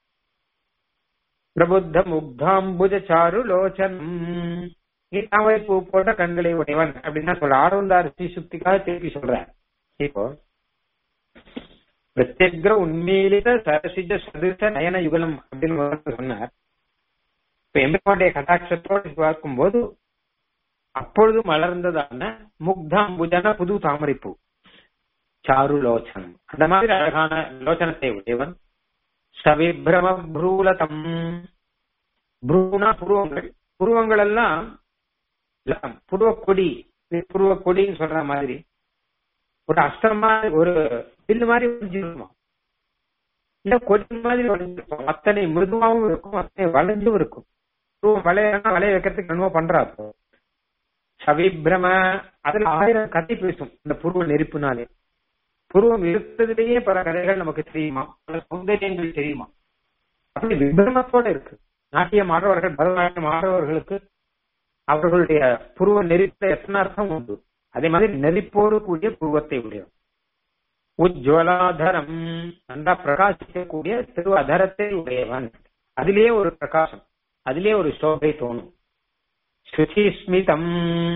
பிரபுத்த முக்தாம்புஜ சாருலோச்சனம் கீதாவை பூ போட்ட கண்களை உடையவன் அப்படின்னு சொல்ற ஆளுந்தார் சீசுத்திக்காக திருப்பி சொல்ற இப்போ பிரத்யக்ர உண்மையிலித சரசிஜ சதுச நயன யுகலம் அப்படின்னு சொன்னார் இப்ப எம்பெருமானுடைய கட்டாட்சத்தோடு பார்க்கும்போது அப்பொழுது மலர்ந்ததான முக்தாம்புஜன புது தாமரைப்பூ சாரு லோச்சனம் அந்த மாதிரி அழகான லோச்சனத்தை உடையவன் சவிபிரம புரூலதம் புரூனா புருவங்கள் புருவங்கள் எல்லாம் புருவ கொடி புருவ கொடின்னு சொல்ற மாதிரி ஒரு அஸ்திரம் மாதிரி ஒரு பில்லு மாதிரி வளைஞ்சிருக்குமா இல்ல கொடி மாதிரி வளைஞ்சிருக்கும் அத்தனை மிருதுவாவும் இருக்கும் அத்தனை வளைஞ்சும் இருக்கும் புருவம் வளையனா வளைய வைக்கிறதுக்கு என்னமோ பண்றாப்போ சவிபிரம அதுல ஆயிரம் கதை பேசும் இந்த புருவ நெருப்புனாலே புருவம் இருக்கிறதுலேயே பல கதைகள் நமக்கு தெரியுமா பல சௌந்தரியங்கள் தெரியுமா அப்படி விபிரமத்தோட இருக்கு நாட்டியம் ஆடுறவர்கள் பரதநாட்டியம் ஆடுறவர்களுக்கு அவர்களுடைய புருவ நெருப்ப எத்தனை அர்த்தம் உண்டு அதே மாதிரி நெருப்போடு கூடிய புருவத்தை உடையவர் உஜ்வலாதரம் நன்றா பிரகாசிக்கக்கூடிய திரு அதரத்தை உடையவன் அதிலேயே ஒரு பிரகாசம் அதிலே ஒரு சோபை தோணும் சுச்சிஸ்மிதம்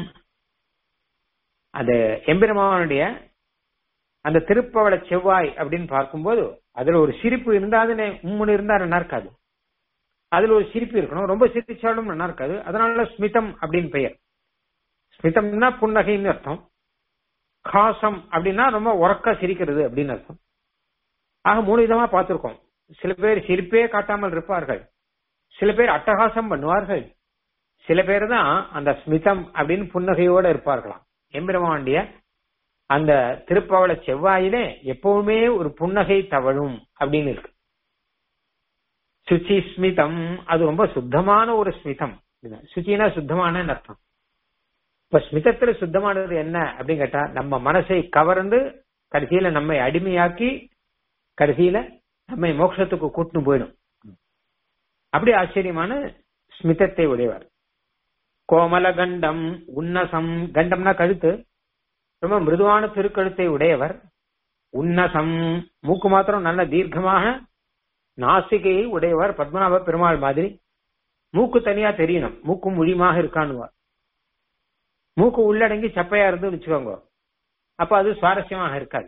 அது எம்பெருமானுடைய அந்த திருப்பவள செவ்வாய் அப்படின்னு பார்க்கும்போது அதுல ஒரு சிரிப்பு இருந்தாதுன்னு உம்முன்னு இருந்தா நல்லா இருக்காது அதுல ஒரு சிரிப்பு இருக்கணும் ரொம்ப சிரிச்சாலும் நல்லா இருக்காது அதனால ஸ்மிதம் அப்படின்னு பெயர் ஸ்மிதம்னா புன்னகைன்னு அர்த்தம் காசம் அப்படின்னா ரொம்ப உறக்க சிரிக்கிறது அப்படின்னு அர்த்தம் ஆக மூணு விதமா பார்த்திருக்கோம் சில பேர் சிரிப்பே காட்டாமல் இருப்பார்கள் சில பேர் அட்டகாசம் பண்ணுவார்கள் சில பேர் தான் அந்த ஸ்மிதம் அப்படின்னு புன்னகையோட இருப்பார்களாம் எம்பெருமாண்டிய அந்த திருப்பவள செவ்வாயிலே எப்பவுமே ஒரு புன்னகை தவழும் அப்படின்னு இருக்கு சுச்சி ஸ்மிதம் அது ரொம்ப சுத்தமான ஒரு ஸ்மிதம் சுச்சினா சுத்தமான அர்த்தம் இப்ப ஸ்மிதத்துல சுத்தமானது என்ன அப்படின்னு கேட்டா நம்ம மனசை கவர்ந்து கடைசியில நம்மை அடிமையாக்கி கடைசியில நம்மை மோட்சத்துக்கு கூட்டுன்னு போயிடும் அப்படி ஆச்சரியமான ஸ்மிதத்தை உடையவர் கோமல கண்டம் உன்னசம் கண்டம்னா கழுத்து ரொம்ப மிருதுவான திருக்கழுத்தை உடையவர் உன்னசம் மூக்கு மாத்திரம் நல்ல தீர்க்கமாக நாசிகையை உடையவர் பத்மநாப பெருமாள் மாதிரி மூக்கு தனியா தெரியணும் மூக்கும் முழியுமாக இருக்கானுவார் மூக்கு உள்ளடங்கி சப்பையா இருந்து வச்சுக்கோங்க அப்ப அது சுவாரஸ்யமாக இருக்காது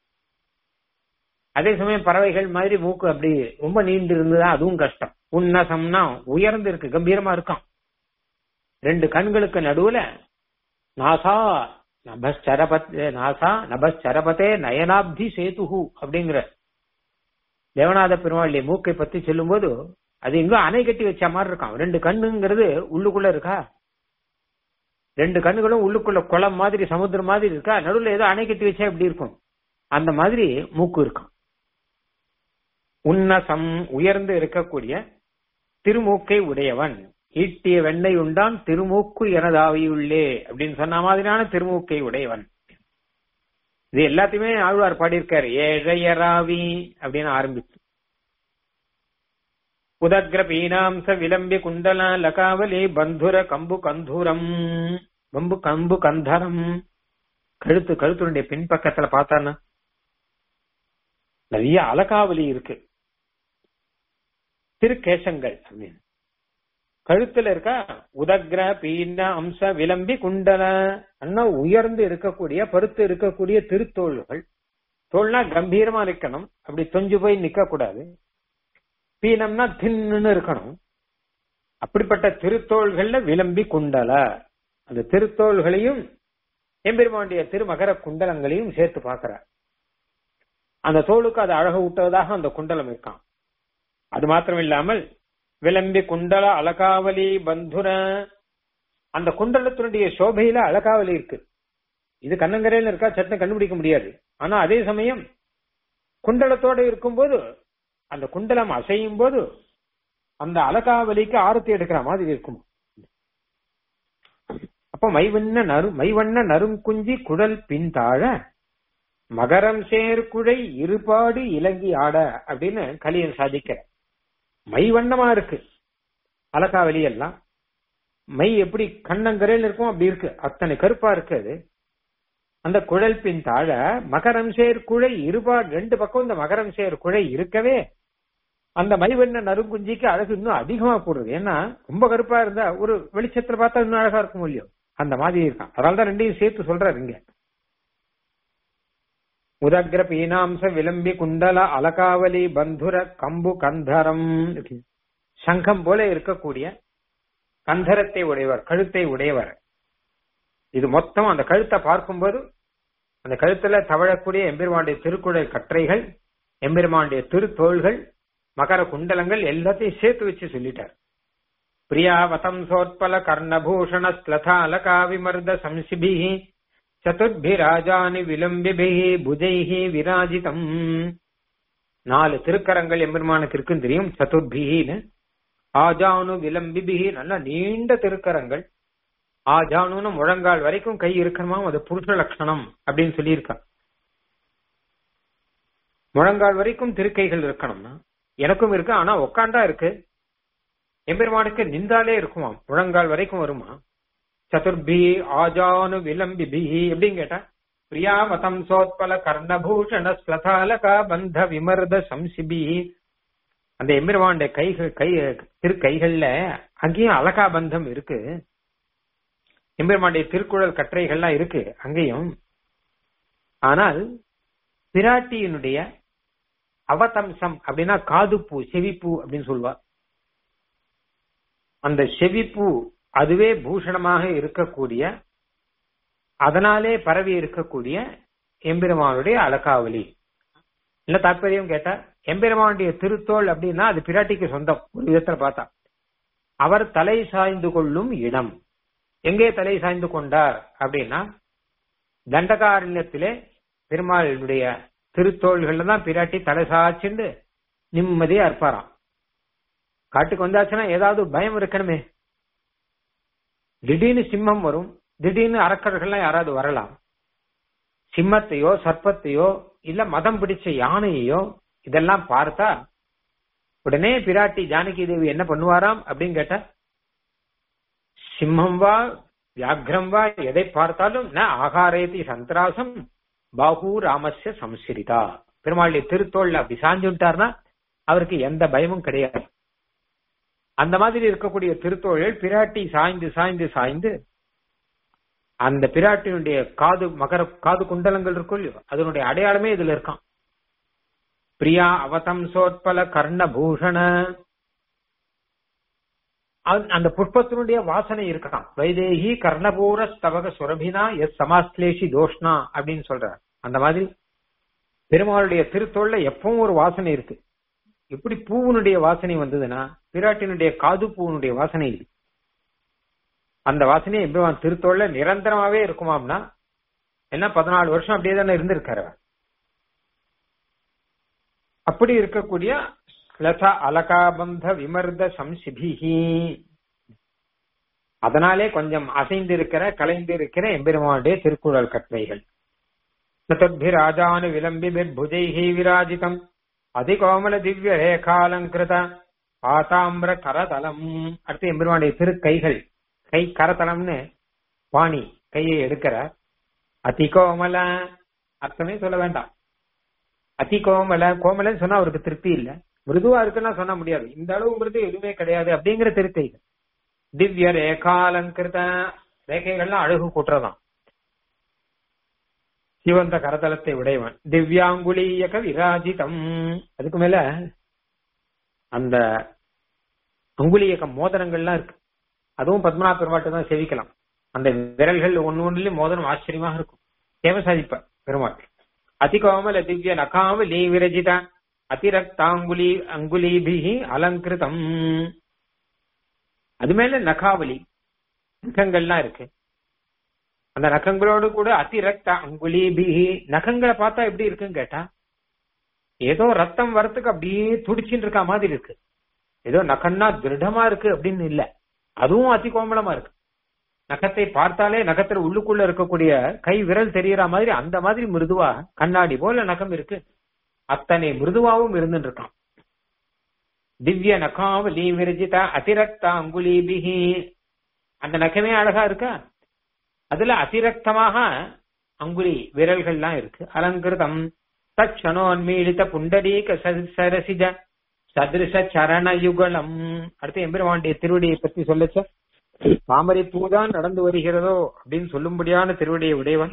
அதே சமயம் பறவைகள் மாதிரி மூக்கு அப்படி ரொம்ப நீண்டு இருந்ததா அதுவும் கஷ்டம் உன்னசம்னா உயர்ந்து இருக்கு கம்பீரமா இருக்கான் ரெண்டு கண்களுக்கு நடுவுல நாசா நபஸ்சரபத் நாசா நபஸ்சரபத்தே நயனாப்தி சேதுஹு அப்படிங்கிற தேவநாத பெருமாளுடைய மூக்கை பத்தி சொல்லும் போது அது எங்கோ அணை கட்டி வச்ச மாதிரி இருக்கான் ரெண்டு கண்ணுங்கிறது உள்ளுக்குள்ள இருக்கா ரெண்டு கண்ணுகளும் உள்ளுக்குள்ள குளம் மாதிரி சமுத்திரம் மாதிரி இருக்கா நடுவுல ஏதோ அணை கட்டி வச்சா எப்படி இருக்கும் அந்த மாதிரி மூக்கு இருக்கும் உன்னசம் உயர்ந்து இருக்கக்கூடிய திருமூக்கை உடையவன் ஈட்டிய வெண்ணெய் உண்டான் திருமூக்கு எனதாவியுள்ளே அப்படின்னு சொன்ன மாதிரியான திருமூக்கை உடையவன் இது எல்லாத்தையுமே ஆழ்வார் பாடியிருக்காரு ஏழையராவி அப்படின்னு ஆரம்பிச்சு உதக்ர பீனாம்ச விளம்பி குண்டல லகாவலி பந்துர கம்பு கந்தூரம் பம்பு கம்பு கந்தரம் கழுத்து கழுத்துடைய பின்பக்கத்துல பார்த்தானா நிறைய அலகாவலி இருக்கு திருக்கேசங்கள் அப்படின்னு கழுத்துல இருக்கா உதக்ர பீன அம்ச விளம்பி குண்டல அண்ணா உயர்ந்து இருக்கக்கூடிய பருத்து இருக்கக்கூடிய திருத்தோள்கள் தோல்னா கம்பீரமா இருக்கணும் அப்படி தொஞ்சு போய் நிக்க கூடாது பீனம்னா தின்னு இருக்கணும் அப்படிப்பட்ட திருத்தோள்கள்ல விளம்பி குண்டல அந்த திருத்தோள்களையும் எம்பெருமானுடைய திருமகர குண்டலங்களையும் சேர்த்து பார்க்கிறார் அந்த தோளுக்கு அது அழகு ஊட்டுவதாக அந்த குண்டலம் இருக்கான் அது மாத்திரம் இல்லாமல் விளம்பி குண்டல அலகாவலி பந்துர அந்த குண்டலத்தினுடைய சோபையில அலகாவலி இருக்கு இது கண்ணங்கரையில இருக்கா சட்டம் கண்டுபிடிக்க முடியாது ஆனா அதே சமயம் குண்டலத்தோட இருக்கும்போது அந்த குண்டலம் அசையும் போது அந்த அலகாவலிக்கு ஆரத்தி எடுக்கிற மாதிரி இருக்கும் அப்ப மைவண்ண நறு மைவண்ண நறுங்குஞ்சி குழல் பின்தாழ மகரம் சேர்குழை இருபாடு இலங்கி ஆட அப்படின்னு கலியன் சாதிக்கிற மைவண்ணமா இருக்கு அலகாவலி எல்லாம் மை எப்படி கண்ணங்கரையில் இருக்கும் அப்படி இருக்கு அத்தனை கருப்பா இருக்கு அது அந்த குழல் பின் தாழ மகரம் சேர் குழை இருபாடு ரெண்டு பக்கம் இந்த மகரம் சேர் குழை இருக்கவே அந்த மைவண்ண நறுங்குஞ்சிக்கு அழகு இன்னும் அதிகமா போடுறது ஏன்னா ரொம்ப கருப்பா இருந்தா ஒரு வெளிச்சத்துல பார்த்தா இன்னும் அழகா இருக்கும் இல்லையோ அந்த மாதிரி இருக்கான் அதனாலதான் ரெண்டையும் சேர்த்து சொல்றாரு இங்க உதக்ர பீனாம்ச விளம்பி குண்டல அலகாவலி பந்துர கம்பு கந்தரம் சங்கம் போல இருக்கக்கூடிய கந்தரத்தை உடையவர் கழுத்தை உடையவர் இது மொத்தம் அந்த கழுத்தை பார்க்கும்போது அந்த கழுத்துல தவழக்கூடிய எம்பெருமானுடைய திருக்குழல் கற்றைகள் எம்பெருமானுடைய திருத்தோள்கள் மகர குண்டலங்கள் எல்லாத்தையும் சேர்த்து வச்சு சொல்லிட்டார் பிரியாவதம் சோத்பல கர்ணபூஷண ஸ்லதாலகா விமர்த சம்சிபிஹி சதுர்பிராஜானி விளம்பிபிஹி புஜைஹி விராஜிதம் நாலு திருக்கரங்கள் எம்பெருமானுக்கு இருக்குன்னு தெரியும் சதுர்பிகின்னு ஆஜானு விளம்பிபிஹி நல்ல நீண்ட திருக்கரங்கள் ஆஜானுன்னு முழங்கால் வரைக்கும் கை இருக்கணுமா அது புருஷ லட்சணம் அப்படின்னு சொல்லியிருக்கா முழங்கால் வரைக்கும் திருக்கைகள் இருக்கணும்னா எனக்கும் இருக்கு ஆனா உக்காண்டா இருக்கு எம்பெருமானுக்கு நின்றாலே இருக்குமாம் முழங்கால் வரைக்கும் வருமா சதுர்பி ஆஜானு விளம்பிபி எப்படின்னு கேட்டா பிரியாவதம் சோத்பல கர்ணபூஷண ஸ்லதாலகா பந்த விமர்த சம்சிபி அந்த எம்பெருமானுடைய கைகள் கை திருக்கைகள்ல அங்கேயும் அலகா பந்தம் இருக்கு எம்பெருமானுடைய திருக்குழல் கற்றைகள்லாம் இருக்கு அங்கேயும் ஆனால் பிராட்டியினுடைய அவதம்சம் அப்படின்னா காதுப்பூ செவிப்பூ அப்படின்னு சொல்லுவா அந்த செவிப்பூ அதுவே பூஷணமாக இருக்கக்கூடிய அதனாலே பரவி இருக்கக்கூடிய எம்பெருமானுடைய அலக்காவலி இல்ல தாற்பயம் கேட்டா எம்பெருமானுடைய திருத்தோள் அப்படின்னா அது பிராட்டிக்கு சொந்தம் ஒரு விதத்துல பார்த்தா அவர் தலை சாய்ந்து கொள்ளும் இடம் எங்கே தலை சாய்ந்து கொண்டார் அப்படின்னா தண்டகாரண்யத்திலே பெருமாளுடைய திருத்தோள்கள்ல தான் பிராட்டி தலை சாய்ச்சிண்டு நிம்மதியா இருப்பாராம் காட்டுக்கு வந்தாச்சுன்னா ஏதாவது பயம் இருக்கணுமே திடீர்னு சிம்மம் வரும் திடீர்னு அரக்கர்கள்லாம் யாராவது வரலாம் சிம்மத்தையோ சர்ப்பத்தையோ இல்ல மதம் பிடிச்ச யானையையோ இதெல்லாம் பார்த்தா உடனே பிராட்டி ஜானகி தேவி என்ன பண்ணுவாராம் அப்படின்னு கேட்டா சிம்மம் வா வியாக்ரம் வா எதை பார்த்தாலும் ந ஆகாரேதி சந்திராசம் பாகு ராமஸ்ய சம்சிரிதா பெருமாளுடைய திருத்தோல்ல அப்படி சாஞ்சுட்டார்னா அவருக்கு எந்த பயமும் கிடையாது அந்த மாதிரி இருக்கக்கூடிய திருத்தோழல் பிராட்டி சாய்ந்து சாய்ந்து சாய்ந்து அந்த பிராட்டினுடைய காது மகர காது குண்டலங்கள் இருக்கும் இல்லையோ அதனுடைய அடையாளமே இதுல இருக்கான் பிரியா அவதம் சோத்பல கர்ணபூஷண அந்த புஷ்பத்தினுடைய வாசனை இருக்கான் வைதேகி கர்ணபூர ஸ்தவக சுரபினா எஸ் சமாஸ்லேஷி தோஷ்ணா அப்படின்னு சொல்றார் அந்த மாதிரி பெருமாளுடைய திருத்தோல்ல எப்பவும் ஒரு வாசனை இருக்கு எப்படி பூவனுடைய வாசனை வந்ததுன்னா பிராட்டினுடைய காது பூவனுடைய வாசனை இல்லை அந்த வாசனை எம்பெருமான் திருத்தோல்ல நிரந்தரமாவே இருக்குமாம்னா என்ன பதினாலு வருஷம் அப்படியே தானே இருந்திருக்காரு அப்படி இருக்கக்கூடிய லதா அலகாபந்த விமர்த சம்சிபிஹி அதனாலே கொஞ்சம் அசைந்து இருக்கிற கலைந்து இருக்கிற எம்பெருமானுடைய திருக்குறள் கற்றைகள் சதுர்பிராஜானு விளம்பிபிர் புஜைஹி விராஜிதம் அதிகோமல திவ்ய ரேகாலங்கிருத பாதாம்பிர கரதலம் அடுத்து எம்பெருமானுடைய திருக்கைகள் கை கரதலம்னு பாணி கையை எடுக்கிற அதிகோமல அர்த்தமே சொல்ல வேண்டாம் அதி கோமல கோமலன்னு சொன்னா அவருக்கு திருப்தி இல்ல மிருதுவா இருக்குன்னா சொல்ல முடியாது இந்த அளவுங்கிறது எதுவுமே கிடையாது அப்படிங்கிற திருக்கைகள் திவ்ய ரேகாலங்கிருத ரேகைகள்லாம் அழகு கூட்டுறதான் சிவந்த கரதலத்தை உடையவன் திவ்யாங்குலீயக விராஜிதம் அதுக்கு மேல அந்த அங்குலியக்கம் மோதிரங்கள்லாம் இருக்கு அதுவும் பத்மநாப பெருமாட்டை தான் சேவிக்கலாம் அந்த விரல்கள் ஒன்னு ஒன்றுலயும் மோதிரம் ஆச்சரியமாக இருக்கும் சேவை சாதிப்ப பெருமாள் அதிகோமல திவ்ய நகாவலி விரஜித அதிரக்தாங்குலி அங்குலிபிகி அலங்கிருதம் அது மேல நகாவலி நகங்கள்லாம் இருக்கு அந்த நகங்களோடு கூட அதிரக்த அங்குலிபிகி நகங்களை பார்த்தா எப்படி இருக்குன்னு கேட்டா ஏதோ ரத்தம் வரத்துக்கு அப்படியே துடிச்சுட்டு இருக்க மாதிரி இருக்கு ஏதோ நகன்னா திருடமா இருக்கு அப்படின்னு இல்ல அதுவும் அதி கோமளமா இருக்கு நகத்தை பார்த்தாலே நகத்துல உள்ளுக்குள்ள இருக்கக்கூடிய கை விரல் தெரியற மாதிரி அந்த மாதிரி மிருதுவா கண்ணாடி போல நகம் இருக்கு அத்தனை மிருதுவாவும் இருந்துட்டு இருக்கான் திவ்ய நகாவலி விரஜித அதிரக்த அங்குலிபிகி அந்த நகமே அழகா இருக்கா அதுல அதிரக்தமாக அங்குலி விரல்கள்லாம் இருக்கு அலங்கிருதம் தட்சணோன்மீளித புண்டரீக ச- சரசிஜ சதிருஷ சரண யுகலம் அடுத்து எம்பெருமாண்டிய திருவடியை பத்தி சொல்லச்ச தாமரை பூதான் நடந்து வருகிறதோ அப்படின்னு சொல்லும்படியான திருவடியை உடையவன்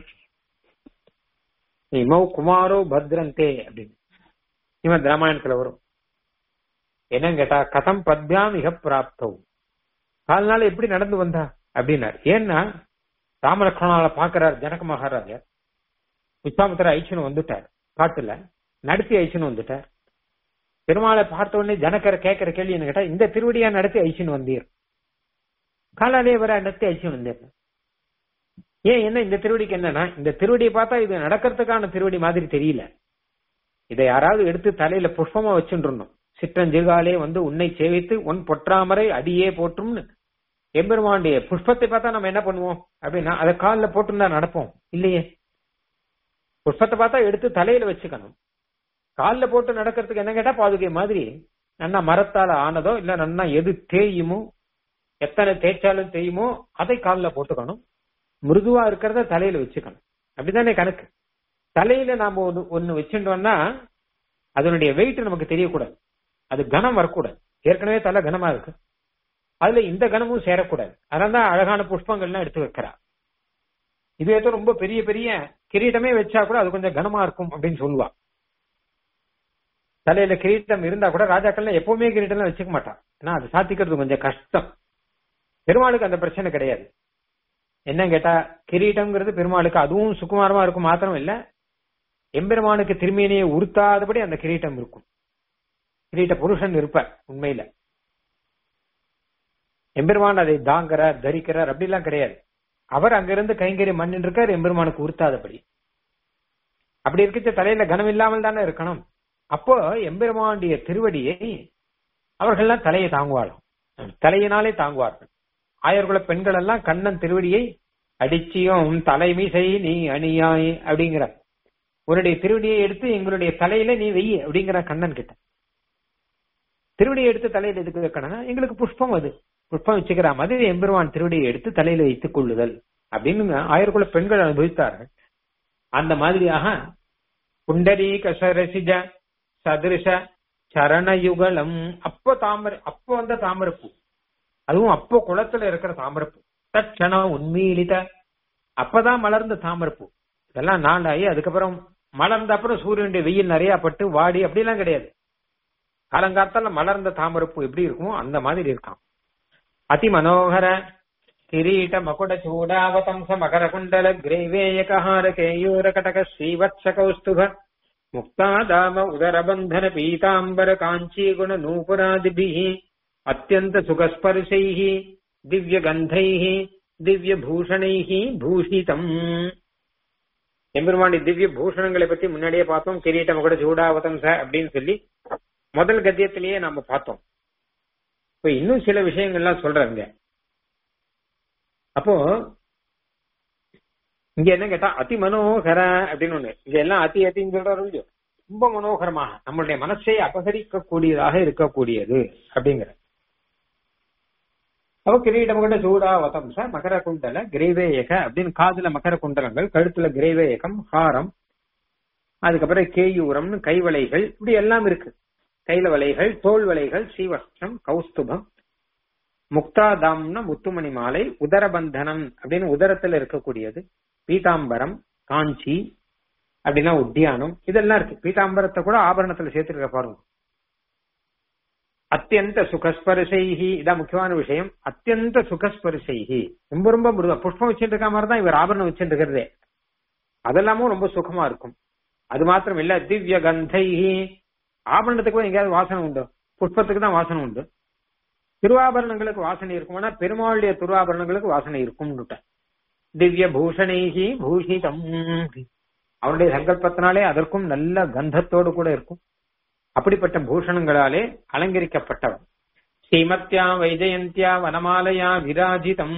இமௌ குமாரோ பத்ரந்தே அப்படின்னு இவன் ராமாயணத்துல வரும் என்னன்னு கேட்டா கதம் பத்யாம் மிக பிராப்தவும் கால் நாள் எப்படி நடந்து வந்தா அப்படின்னார் ஏன்னா ராமலக்ஷ்மணால பாக்குறார் ஜனக மகாராஜா விஸ்வாமித்திர ஐச்சன் வந்துட்டார் காட்டுல நடத்தி ஐச்சன் வந்துட்டார் பெருமாளை பார்த்த உடனே ஜனக்கரை கேட்கிற கேள்வி என்ன கேட்டா இந்த திருவடியா நடத்தி ஐச்சன் வந்தீர் காலாலே வர நடத்தி ஐச்சன் வந்தீர் ஏன் என்ன இந்த திருவடிக்கு என்னன்னா இந்த திருவடியை பார்த்தா இது நடக்கிறதுக்கான திருவடி மாதிரி தெரியல இதை யாராவது எடுத்து தலையில புஷ்பமா வச்சுருந்தோம் சிற்றஞ்சிறுகாலே வந்து உன்னை சேவித்து உன் பொற்றாமரை அடியே போற்றும்னு எம்பெருமாண்டிய புஷ்பத்தை பார்த்தா நம்ம என்ன பண்ணுவோம் அப்படின்னா அதை காலில் போட்டுருந்தா நடப்போம் இல்லையே புஷ்பத்தை பார்த்தா எடுத்து தலையில வச்சுக்கணும் காலில் போட்டு நடக்கிறதுக்கு என்ன கேட்டா பாதுகை மாதிரி நன்னா மரத்தால ஆனதோ இல்ல நன்னா எது தேயுமோ எத்தனை தேய்ச்சாலும் தேயுமோ அதை காலில் போட்டுக்கணும் மிருதுவா இருக்கிறத தலையில வச்சுக்கணும் அப்படிதானே கணக்கு தலையில நாம ஒண்ணு ஒண்ணு வச்சுட்டோம்னா அதனுடைய வெயிட் நமக்கு தெரியக்கூடாது அது கனம் வரக்கூடாது ஏற்கனவே தலை கனமா இருக்கு அதுல இந்த கனமும் சேரக்கூடாது அதனால தான் அழகான புஷ்பங்கள்லாம் எடுத்து வைக்கிறா இது ஏதோ ரொம்ப பெரிய பெரிய கிரீடமே வச்சா கூட அது கொஞ்சம் கனமா இருக்கும் அப்படின்னு சொல்லுவா தலையில கிரீட்டம் இருந்தா கூட ராஜாக்கள்லாம் எப்பவுமே கிரீட்டம்லாம் வச்சுக்க மாட்டான் ஏன்னா அது சாத்திக்கிறது கொஞ்சம் கஷ்டம் பெருமாளுக்கு அந்த பிரச்சனை கிடையாது என்ன கேட்டா கிரீட்டம்ங்கிறது பெருமாளுக்கு அதுவும் சுகுமாரமா இருக்கும் மாத்திரம் இல்ல எம்பெருமானுக்கு திருமேனியை உறுத்தாதபடி அந்த கிரீட்டம் இருக்கும் கிரீட்ட புருஷன் இருப்பார் உண்மையில எம்பெருமான் அதை தாங்கிறார் தரிக்கிறார் அப்படிலாம் கிடையாது அவர் அங்கிருந்து கைங்கறி மண்ணின் இருக்கார் எம்பெருமானுக்கு உறுத்தாதபடி அப்படி இருக்க தலையில கனம் இல்லாமல் தானே இருக்கணும் அப்போ எம்பெருமானுடைய திருவடியை அவர்கள்லாம் தலையை தாங்குவார்கள் தலையினாலே தாங்குவார்கள் ஆயர்குல பெண்கள் எல்லாம் கண்ணன் திருவடியை அடிச்சியும் தலைமிசை நீ அணியாய் அப்படிங்கிற உன்னுடைய திருவடியை எடுத்து எங்களுடைய தலையில நீ வெய்ய அப்படிங்கிற கண்ணன் கிட்ட திருவடியை எடுத்து தலையில எதுக்கு வைக்கணும்னா எங்களுக்கு புஷ்பம் அது புஷ்பம் வச்சுக்கிற மாதிரி எம்பெருமான் திருவடியை எடுத்து தலையில வைத்துக் கொள்ளுதல் அப்படின்னு ஆயிரக்குள்ள பெண்கள் அனுபவித்தார்கள் அந்த மாதிரியாக புண்டரீக சரசிஜ சதிருஷ சரணயுகலம் அப்போ தாமரை அப்போ வந்த தாமரைப்பூ அதுவும் அப்போ குளத்துல இருக்கிற தாமரைப்பூ தட்சணம் உண்மையிலித அப்பதான் மலர்ந்த தாமரைப்பூ இதெல்லாம் நாளாகி அதுக்கப்புறம் மலர்ந்த அப்புறம் சூரியனுடைய வெயில் நிறைய பட்டு வாடி அப்படிலாம் கிடையாது காலங்காத்தால மலர்ந்த தாமரைப்பூ எப்படி இருக்குமோ அந்த மாதிரி இருக்கான் அதி மனோகர கிரீட மகுட சூடாவதம்ச மகர குண்டல கிரேவேயகார கேயூர கடக ஸ்ரீவத்ச கௌஸ்துப முக்தாதாம உதரபந்தன பீதாம்பர காஞ்சி குண நூபுராதிபிः அத்தியந்த சுகஸ்பர்ஷைः திவ்ய கந்தைः திவ்ய பூஷணைः பூஷிதம் எம்பெருமாண்டி திவ்ய பூஷணங்களை பத்தி முன்னாடியே பார்த்தோம் கிரீட்டம் கூட சூடாவதம்ச அப்படின்னு சொல்லி முதல் கத்தியத்திலேயே நாம பார்த்தோம் இப்ப இன்னும் சில விஷயங்கள்லாம் சொல்றாங்க அப்போ இங்க என்ன கேட்டா அதி மனோகர அப்படின்னு ஒண்ணு இங்க எல்லாம் அதி அத்தின்னு சொல்றாரு இல்லையோ ரொம்ப மனோகரமாக நம்மளுடைய மனசை அபகரிக்க கூடியதாக இருக்கக்கூடியது அப்படிங்கிற அப்ப கிரீடம் கூட சூடா வதம்ச மகர குண்டல கிரேவேயக அப்படின்னு காதுல மகர குண்டலங்கள் கழுத்துல கிரேவேயகம் ஹாரம் அதுக்கப்புறம் கேயூரம்னு கைவளைகள் இப்படி எல்லாம் இருக்கு கைல வளைகள் தோல் வளைகள் ஸ்ரீவஸ்திரம் கௌஸ்துபம் முக்தாதாம்னா முத்துமணி மாலை உதரபந்தனம் அப்படின்னு உதரத்துல இருக்கக்கூடியது பீதாம்பரம் காஞ்சி அப்படின்னா உத்தியானம் இதெல்லாம் இருக்கு பீதாம்பரத்தை கூட ஆபரணத்துல சேர்த்துருக்க பாருங்க அத்தியந்த சுகஸ்பரிசைஹி இதான் முக்கியமான விஷயம் அத்தியந்த சுகஸ்பரிசைஹி ரொம்ப ரொம்ப மிருதம் புஷ்பம் வச்சுட்டு இருக்க மாதிரி தான் இவர் ஆபரணம் வச்சுட்டு இருக்கிறதே அதெல்லாமும் ரொம்ப சுகமா இருக்கும் அது மாத்திரம் இல்ல திவ்ய கந்தைஹி ஆபரணத்துக்கு கூட எங்கேயாவது வாசனை உண்டு புஷ்பத்துக்கு தான் வாசனை உண்டு திருவாபரணங்களுக்கு வாசனை இருக்கும்னா பெருமாளுடைய திருவாபரணங்களுக்கு வாசனை இருக்கும் திவ்ய பூஷணைஹி பூஷிதம் அவருடைய சங்கல்பத்தினாலே அதற்கும் நல்ல கந்தத்தோடு கூட இருக்கும் அப்படிப்பட்ட பூஷணங்களாலே அலங்கரிக்கப்பட்டவர் ஸ்ரீமத்யா வைஜயந்தியா வனமாலையா விராஜிதம்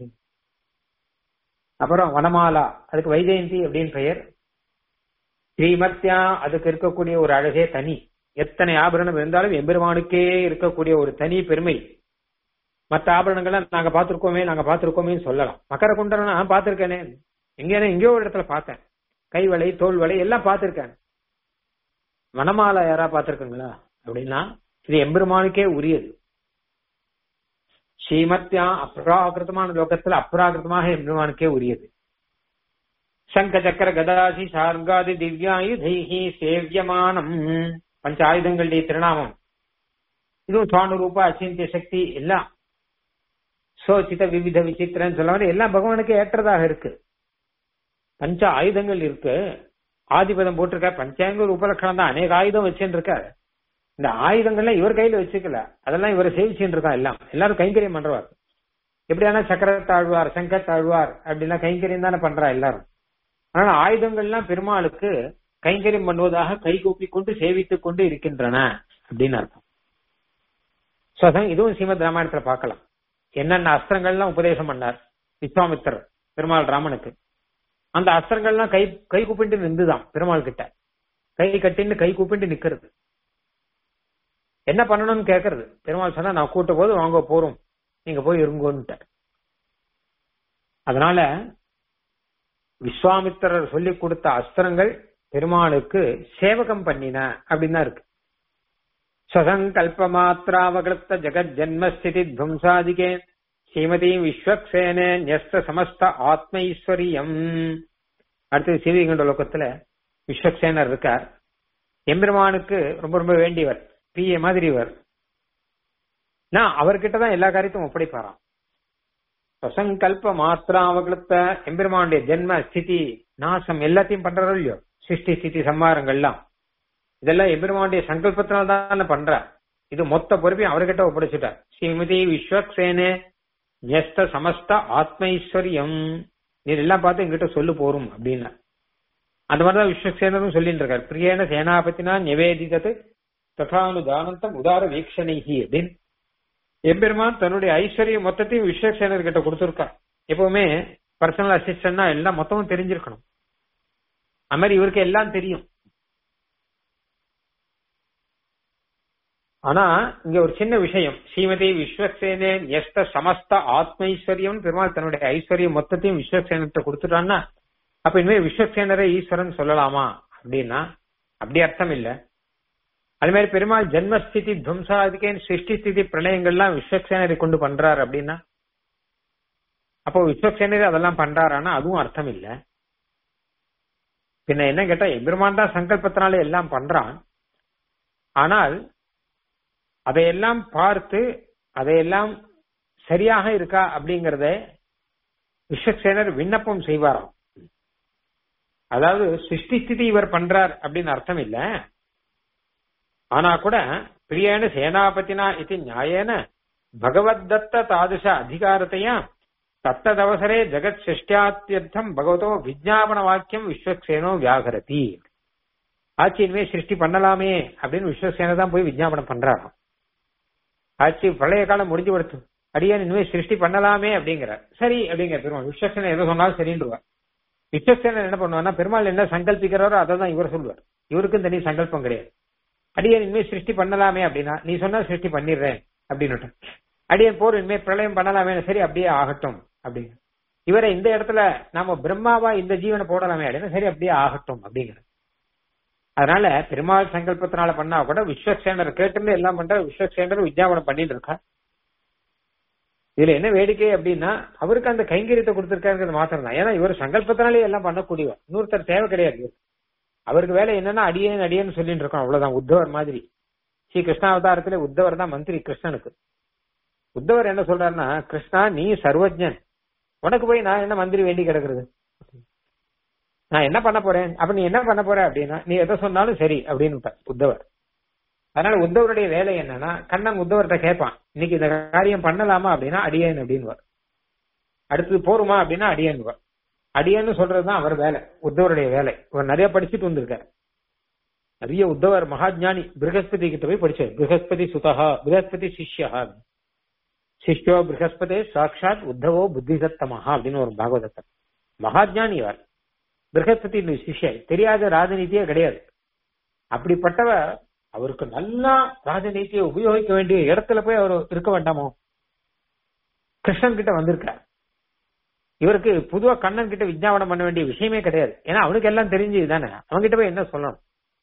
அப்புறம் வனமாலா அதுக்கு வைஜெயந்தி அப்படின்னு பெயர் ஸ்ரீமத்யா அதுக்கு இருக்கக்கூடிய ஒரு அழகே தனி எத்தனை ஆபரணம் இருந்தாலும் எம்பெருமானுக்கே இருக்கக்கூடிய ஒரு தனி பெருமை மற்ற ஆபரணங்களை நாங்க பார்த்திருக்கோமே நாங்க பார்த்திருக்கோமே சொல்லலாம் மக்கர குண்டலம் நான் பார்த்திருக்கேனே எங்கேனா எங்கேயோ ஒரு இடத்துல பார்த்தேன் கைவளை தோல் வலை எல்லாம் பார்த்திருக்கேன் வனமாலா யாரா பார்த்திருக்கீங்களா அப்படின்னா இது எம்பெருமானுக்கே உரியது ஸ்ரீமத்யா அப்ராகிருதமான லோகத்துல அப்ராகிருதமாக எம்பெருமானுக்கே உரியது சங்க சக்கர கதாசி சார்காதி திவ்யாயுதைஹி சேவியமானம் பஞ்ச ஆயுதங்களுடைய திருநாமம் இதுவும் சுவானுரூப அச்சிந்திய சக்தி எல்லாம் சோசித விவித விசித்திரன்னு சொல்ல மாதிரி எல்லாம் பகவானுக்கு ஏற்றதாக இருக்கு பஞ்ச ஆயுதங்கள் இருக்கு ஆதிபதம் போட்டிருக்க பஞ்சாங்க உபலட்சணம் தான் அநேக ஆயுதம் வச்சுட்டு இருக்காரு இந்த ஆயுதங்கள்லாம் இவர் கையில வச்சுக்கல அதெல்லாம் இவர் சேவிச்சுட்டு இருக்கா எல்லாம் எல்லாரும் கைங்கரியம் பண்றவார் எப்படியானா சக்கர தாழ்வார் சங்க தாழ்வார் அப்படின்னா கைங்கரியம் தானே பண்றா எல்லாரும் ஆனா ஆயுதங்கள்லாம் பெருமாளுக்கு கைங்கரியம் பண்ணுவதாக கைகூப்பி கொண்டு சேவித்துக் கொண்டு இருக்கின்றன அப்படின்னு அர்த்தம் சதம் இதுவும் ஸ்ரீமத் ராமாயணத்துல பார்க்கலாம் என்னென்ன அஸ்திரங்கள்லாம் உபதேசம் பண்ணார் விஸ்வாமித்தர் பெருமாள் ராமனுக்கு அந்த அஸ்திரங்கள்லாம் கை கை கூப்பிட்டு நின்றுதான் பெருமாள் கிட்ட கை கட்டின்னு கை கூப்பிட்டு நிக்கிறது என்ன பண்ணணும்னு கேக்குறது பெருமாள் சொன்னா நான் கூட்ட போது வாங்க போறோம் நீங்க போய் இருங்கோன்ட்டு அதனால விஸ்வாமித்திரர் சொல்லி கொடுத்த அஸ்திரங்கள் பெருமாளுக்கு சேவகம் பண்ணின அப்படின்னு தான் இருக்கு சசங்கல்ப மாத்திராவகிருத்த ஜெகத் ஜன்மஸ்திதி துவம்சாதிகே ஸ்ரீமதி விஸ்வக்சேனே நியஸ்த சமஸ்த ஆத்மைஸ்வரியம் அடுத்தது சிவகண்ட லோகத்துல விஸ்வக்சேனர் இருக்கார் எம்பெருமானுக்கு ரொம்ப ரொம்ப வேண்டியவர் பிஏ மாதிரி இவர் நான் அவர்கிட்ட தான் எல்லா காரியத்தையும் ஒப்படைப்பாராம் சசங்கல்ப மாத்திராவகிருத்த எம்பெருமானுடைய ஜென்ம ஸ்திதி நாசம் எல்லாத்தையும் பண்றாரோ இல்லையோ சிருஷ்டி ஸ்திதி சம்மாரங்கள்லாம் இதெல்லாம் எம்பெருமானுடைய சங்கல்பத்தினால தான் பண்ற இது மொத்த பொறுப்பையும் அவர்கிட்ட ஒப்படைச்சுட்டார் ஸ்ரீமதி விஸ்வக்சேனே நியஸ்த சமஸ்த ஆத்மைஸ்வரியம் நீ எல்லாம் பார்த்து எங்கிட்ட சொல்லு போரும் அப்படின்னு அந்த மாதிரிதான் விஸ்வக்சேனரும் சொல்லிட்டு இருக்காரு பிரியேன சேனாபத்தினா நிவேதிதத்து ததானுதானந்தம் உதார வீக்ஷணிகி அப்படின்னு எம்பெருமான் தன்னுடைய ஐஸ்வர்யம் மொத்தத்தையும் விஸ்வக்சேனர் கிட்ட கொடுத்துருக்கார் எப்பவுமே பர்சனல் அசிஸ்டன்ட்னா எல்லாம் மொத்தமும் தெரிஞ்சிருக்கணும் அது மாதிரி இவருக்கு எல்லாம் தெரியும் ஆனா இங்க ஒரு சின்ன விஷயம் ஸ்ரீமதி விஸ்வக்சேனே எஸ்த சமஸ்த ஆத்மைஸ்வரியம் பெருமாள் தன்னுடைய ஐஸ்வர்யம் மொத்தத்தையும் விஸ்வக்சேனத்தை கொடுத்துட்டான்னா அப்ப இனிமே விஸ்வக்சேனரை ஈஸ்வரன் சொல்லலாமா அப்படின்னா அப்படி அர்த்தம் இல்ல அது மாதிரி பெருமாள் ஜென்மஸ்திதி துவம்சாதிக்கேன் சிருஷ்டி ஸ்திதி பிரளயங்கள்லாம் விஸ்வக்சேனரை கொண்டு பண்றாரு அப்படின்னா அப்போ விஸ்வக்சேனரை அதெல்லாம் பண்றாரானா அதுவும் அர்த்தம் இல்ல பின்ன என்ன கேட்டா எம்பெருமான் தான் சங்கல்பத்தினால எல்லாம் பண்றான் ஆனால் அதையெல்லாம் பார்த்து அதையெல்லாம் சரியாக இருக்கா அப்படிங்கறத விஸ்வக்சேனர் விண்ணப்பம் செய்வாராம் அதாவது சிருஷ்டி ஸ்திதி இவர் பண்றார் அப்படின்னு அர்த்தம் இல்ல ஆனா கூட பிரியேன சேனாபதினா இது நியாயேன பகவத் தத்த தாதுஷ அதிகாரத்தையா தத்ததவசரே ஜெகத் சிருஷ்டியாத்தியர்த்தம் பகவதோ விஜாபன வாக்கியம் விஸ்வக்சேனோ வியாகரதி ஆட்சி இனிமே சிருஷ்டி பண்ணலாமே அப்படின்னு விஸ்வசேன தான் போய் விஜாபனம் பண்றாராம் ஆட்சி பழைய காலம் முடிஞ்சு படுத்து அடியான் இனிமே சிருஷ்டி பண்ணலாமே அப்படிங்கிற சரி அப்படிங்கிற பெருமாள் விஸ்வசேனர் எது சொன்னாலும் சரின்றுவார் விஸ்வசேனர் என்ன பண்ணுவார்னா பெருமாள் என்ன சங்கல்பிக்கிறாரோ அதை தான் இவர் சொல்லுவார் இவருக்கும் தனி சங்கல்பம் கிடையாது அடியான் இனிமே சிருஷ்டி பண்ணலாமே அப்படின்னா நீ சொன்னா சிருஷ்டி பண்ணிடுறேன் அப்படின்னு அடியன் போர் இனிமே பிரளயம் பண்ணலாமே சரி அப்படியே ஆகட்டும் அப்படின்னு இவரை இந்த இடத்துல நாம பிரம்மாவா இந்த ஜீவனை போடலாமே அப்படின்னா சரி அப்படியே ஆகட்டும் அப்படிங்கிற அதனால பெருமாள் சங்கல்பத்தினால பண்ணா கூட விஸ்வக்சேனர் கேட்டு எல்லாம் பண்ற விஸ்வக்சேனர் வித்யாபனம் பண்ணிட்டு இருக்கா இதுல என்ன வேடிக்கை அப்படின்னா அவருக்கு அந்த கைங்கரியத்தை கொடுத்திருக்காருங்கிறது மாத்திரம் தான் ஏன்னா இவர் சங்கல்பத்தினாலே எல்லாம் பண்ணக்கூடியவர் இன்னொருத்தர் தேவை கிடையாது அவருக்கு வேலை என்னன்னா அடியேன் அடியேன்னு சொல்லிட்டு இருக்கோம் அவ்வளவுதான் உத்தவர் மாதிரி ஸ்ரீ கிருஷ்ணாவதாரத்துல உத்தவர் தான் மந்திரி கிருஷ்ணனுக்கு உத்தவர் என்ன சொல்றாருன்னா கிருஷ்ணா நீ சர்வஜன் உனக்கு போய் நான் என்ன மந்திரி வேண்டி கிடக்குறது நான் என்ன பண்ண போறேன் அப்ப நீ என்ன பண்ண போற அப்படின்னா நீ எதை சொன்னாலும் சரி அப்படின்னு உத்தவர் அதனால உத்தவருடைய வேலை என்னன்னா கண்ணன் உத்தவர்கிட்ட கேட்பான் இன்னைக்கு இந்த காரியம் பண்ணலாமா அப்படின்னா அடியேன் அப்படின்னு அடுத்தது போருமா அப்படின்னா அடியேன் அடியேன்னு சொல்றதுதான் அவர் வேலை உத்தவருடைய வேலை இவர் நிறைய படிச்சுட்டு வந்திருக்காரு நிறைய உத்தவர் மகாஜானி பிரகஸ்பதி கிட்ட போய் படிச்சார் பிரகஸ்பதி சுதா பிரகஸ்பதி சிஷ்யா சிஷ்யோ பிரகஸ்பதே சாட்சாத் உத்தவோ புத்திசத்தமஹா அப்படின்னு ஒரு பாகவதத்தர் மகாஜானி இவர் பிரகஸ்பதி சிஷ்யர் தெரியாத ராஜநீதியே கிடையாது அப்படிப்பட்டவ அவருக்கு நல்லா ராஜநீதியை உபயோகிக்க வேண்டிய இடத்துல போய் அவர் இருக்க வேண்டாமோ கிருஷ்ணன் கிட்ட வந்திருக்கார் இவருக்கு பொதுவா கண்ணன் கிட்ட விஞ்ஞாபனம் பண்ண வேண்டிய விஷயமே கிடையாது ஏன்னா அவனுக்கு எல்லாம் தெரிஞ்சது தானே அவன்கிட்ட போய் என்ன சொல்லணும்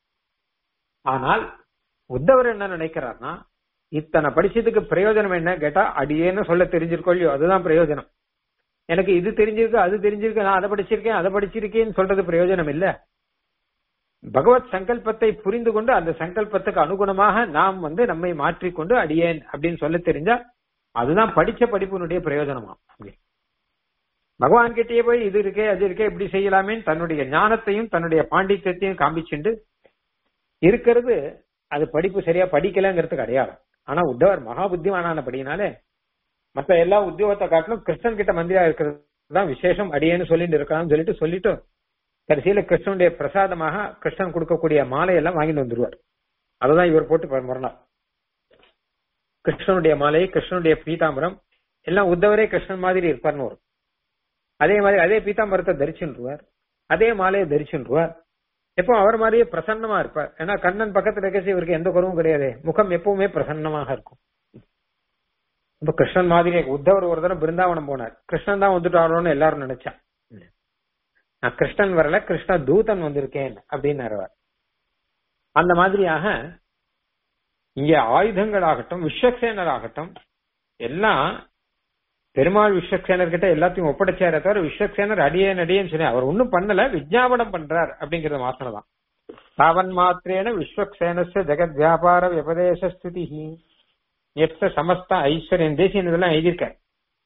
ஆனால் உத்தவர் என்ன நினைக்கிறார்னா இத்தனை படிச்சதுக்கு பிரயோஜனம் என்ன கேட்டா அடியேன்னு சொல்ல தெரிஞ்சிருக்கோல்லையோ அதுதான் பிரயோஜனம் எனக்கு இது தெரிஞ்சிருக்கு அது தெரிஞ்சிருக்கு நான் அதை படிச்சிருக்கேன் அதை படிச்சிருக்கேன்னு சொல்றது பிரயோஜனம் இல்ல பகவத் சங்கல்பத்தை புரிந்து கொண்டு அந்த சங்கல்பத்துக்கு அனுகுணமாக நாம் வந்து நம்மை மாற்றிக்கொண்டு அடியேன் அப்படின்னு சொல்ல தெரிஞ்சா அதுதான் படிச்ச படிப்பினுடைய பிரயோஜனமா அப்படி பகவான் கிட்டே போய் இது இருக்கே அது இருக்கே இப்படி செய்யலாமே தன்னுடைய ஞானத்தையும் தன்னுடைய பாண்டித்யத்தையும் காமிச்சுண்டு இருக்கிறது அது படிப்பு சரியா படிக்கலங்கிறதுக்கு அடையாளம் ஆனா உத்தவர் மகா புத்திமானானபடினாலே மத்த எல்லா உத்தியோகத்தை காட்டிலும் கிருஷ்ணன் கிட்ட மந்திரியா இருக்கிறது தான் விசேஷம் அடியேன்னு சொல்லிட்டு இருக்கான்னு சொல்லிட்டு சொல்லிட்டு கடைசியில கிருஷ்ணனுடைய பிரசாதமாக கிருஷ்ணன் கொடுக்கக்கூடிய மாலையெல்லாம் வாங்கிட்டு வந்துருவார் அததான் இவர் போட்டு மறுநாள் கிருஷ்ணனுடைய மாலை கிருஷ்ணனுடைய பீதாம்பரம் எல்லாம் உத்தவரே கிருஷ்ணன் மாதிரி இருப்பார்னு வரும் அதே மாதிரி அதே பீதாம்பரத்தை தரிச்சுருவார் அதே மாலையை தரிச்சுருவார் எப்போ அவர் மாதிரியே பிரசன்னமா இருப்பார் ஏன்னா கண்ணன் பக்கத்துல இருக்க இவருக்கு எந்த குறவும் கிடையாது முகம் எப்பவுமே பிரசன்னமாக இருக்கும் இப்ப கிருஷ்ணன் மாதிரி உத்தவர் ஒரு தடவை பிருந்தாவனம் போனார் கிருஷ்ணன் தான் வந்துட்டாரோன்னு எல்லாரும் நினைச்சா நான் கிருஷ்ணன் வரல கிருஷ்ண தூதன் வந்திருக்கேன் அப்படின்னு அவர் அந்த மாதிரியாக இங்க ஆயுதங்கள் ஆகட்டும் விஸ்வக்சேனர் ஆகட்டும் எல்லாம் பெருமாள் விஸ்வக்சேனர் கிட்ட எல்லாத்தையும் ஒப்படைச்சார தவிர விஸ்வக்சேனர் அடியேன் அடியேன்னு சொல்லி அவர் ஒன்னும் பண்ணல விஜாபனம் பண்றார் அப்படிங்கறது மாத்திரம் தான் தாவன் மாத்திரேன விஸ்வக்சேனஸ்ய ஜெகத் வியாபார விபதேச ஸ்துதி எத்த சமஸ்த ஐஸ்வர்யம் தேசியம் இதெல்லாம் எழுதியிருக்கார்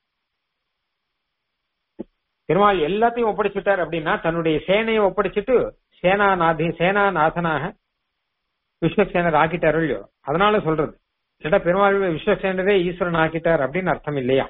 பெருமாள் எல்லாத்தையும் ஒப்படைச்சுட்டார் அப்படின்னா தன்னுடைய சேனையை ஒப்படைச்சிட்டு சேனாநாதி சேனாநாதனாக விஸ்வசேனர் ஆக்கிட்டார் இல்லையோ அதனால சொல்றது இல்லட்டா பெருமாள் விஸ்வசேனரே ஈஸ்வரன் ஆக்கிட்டார் அப்படின்னு அர்த்தம் இல்லையா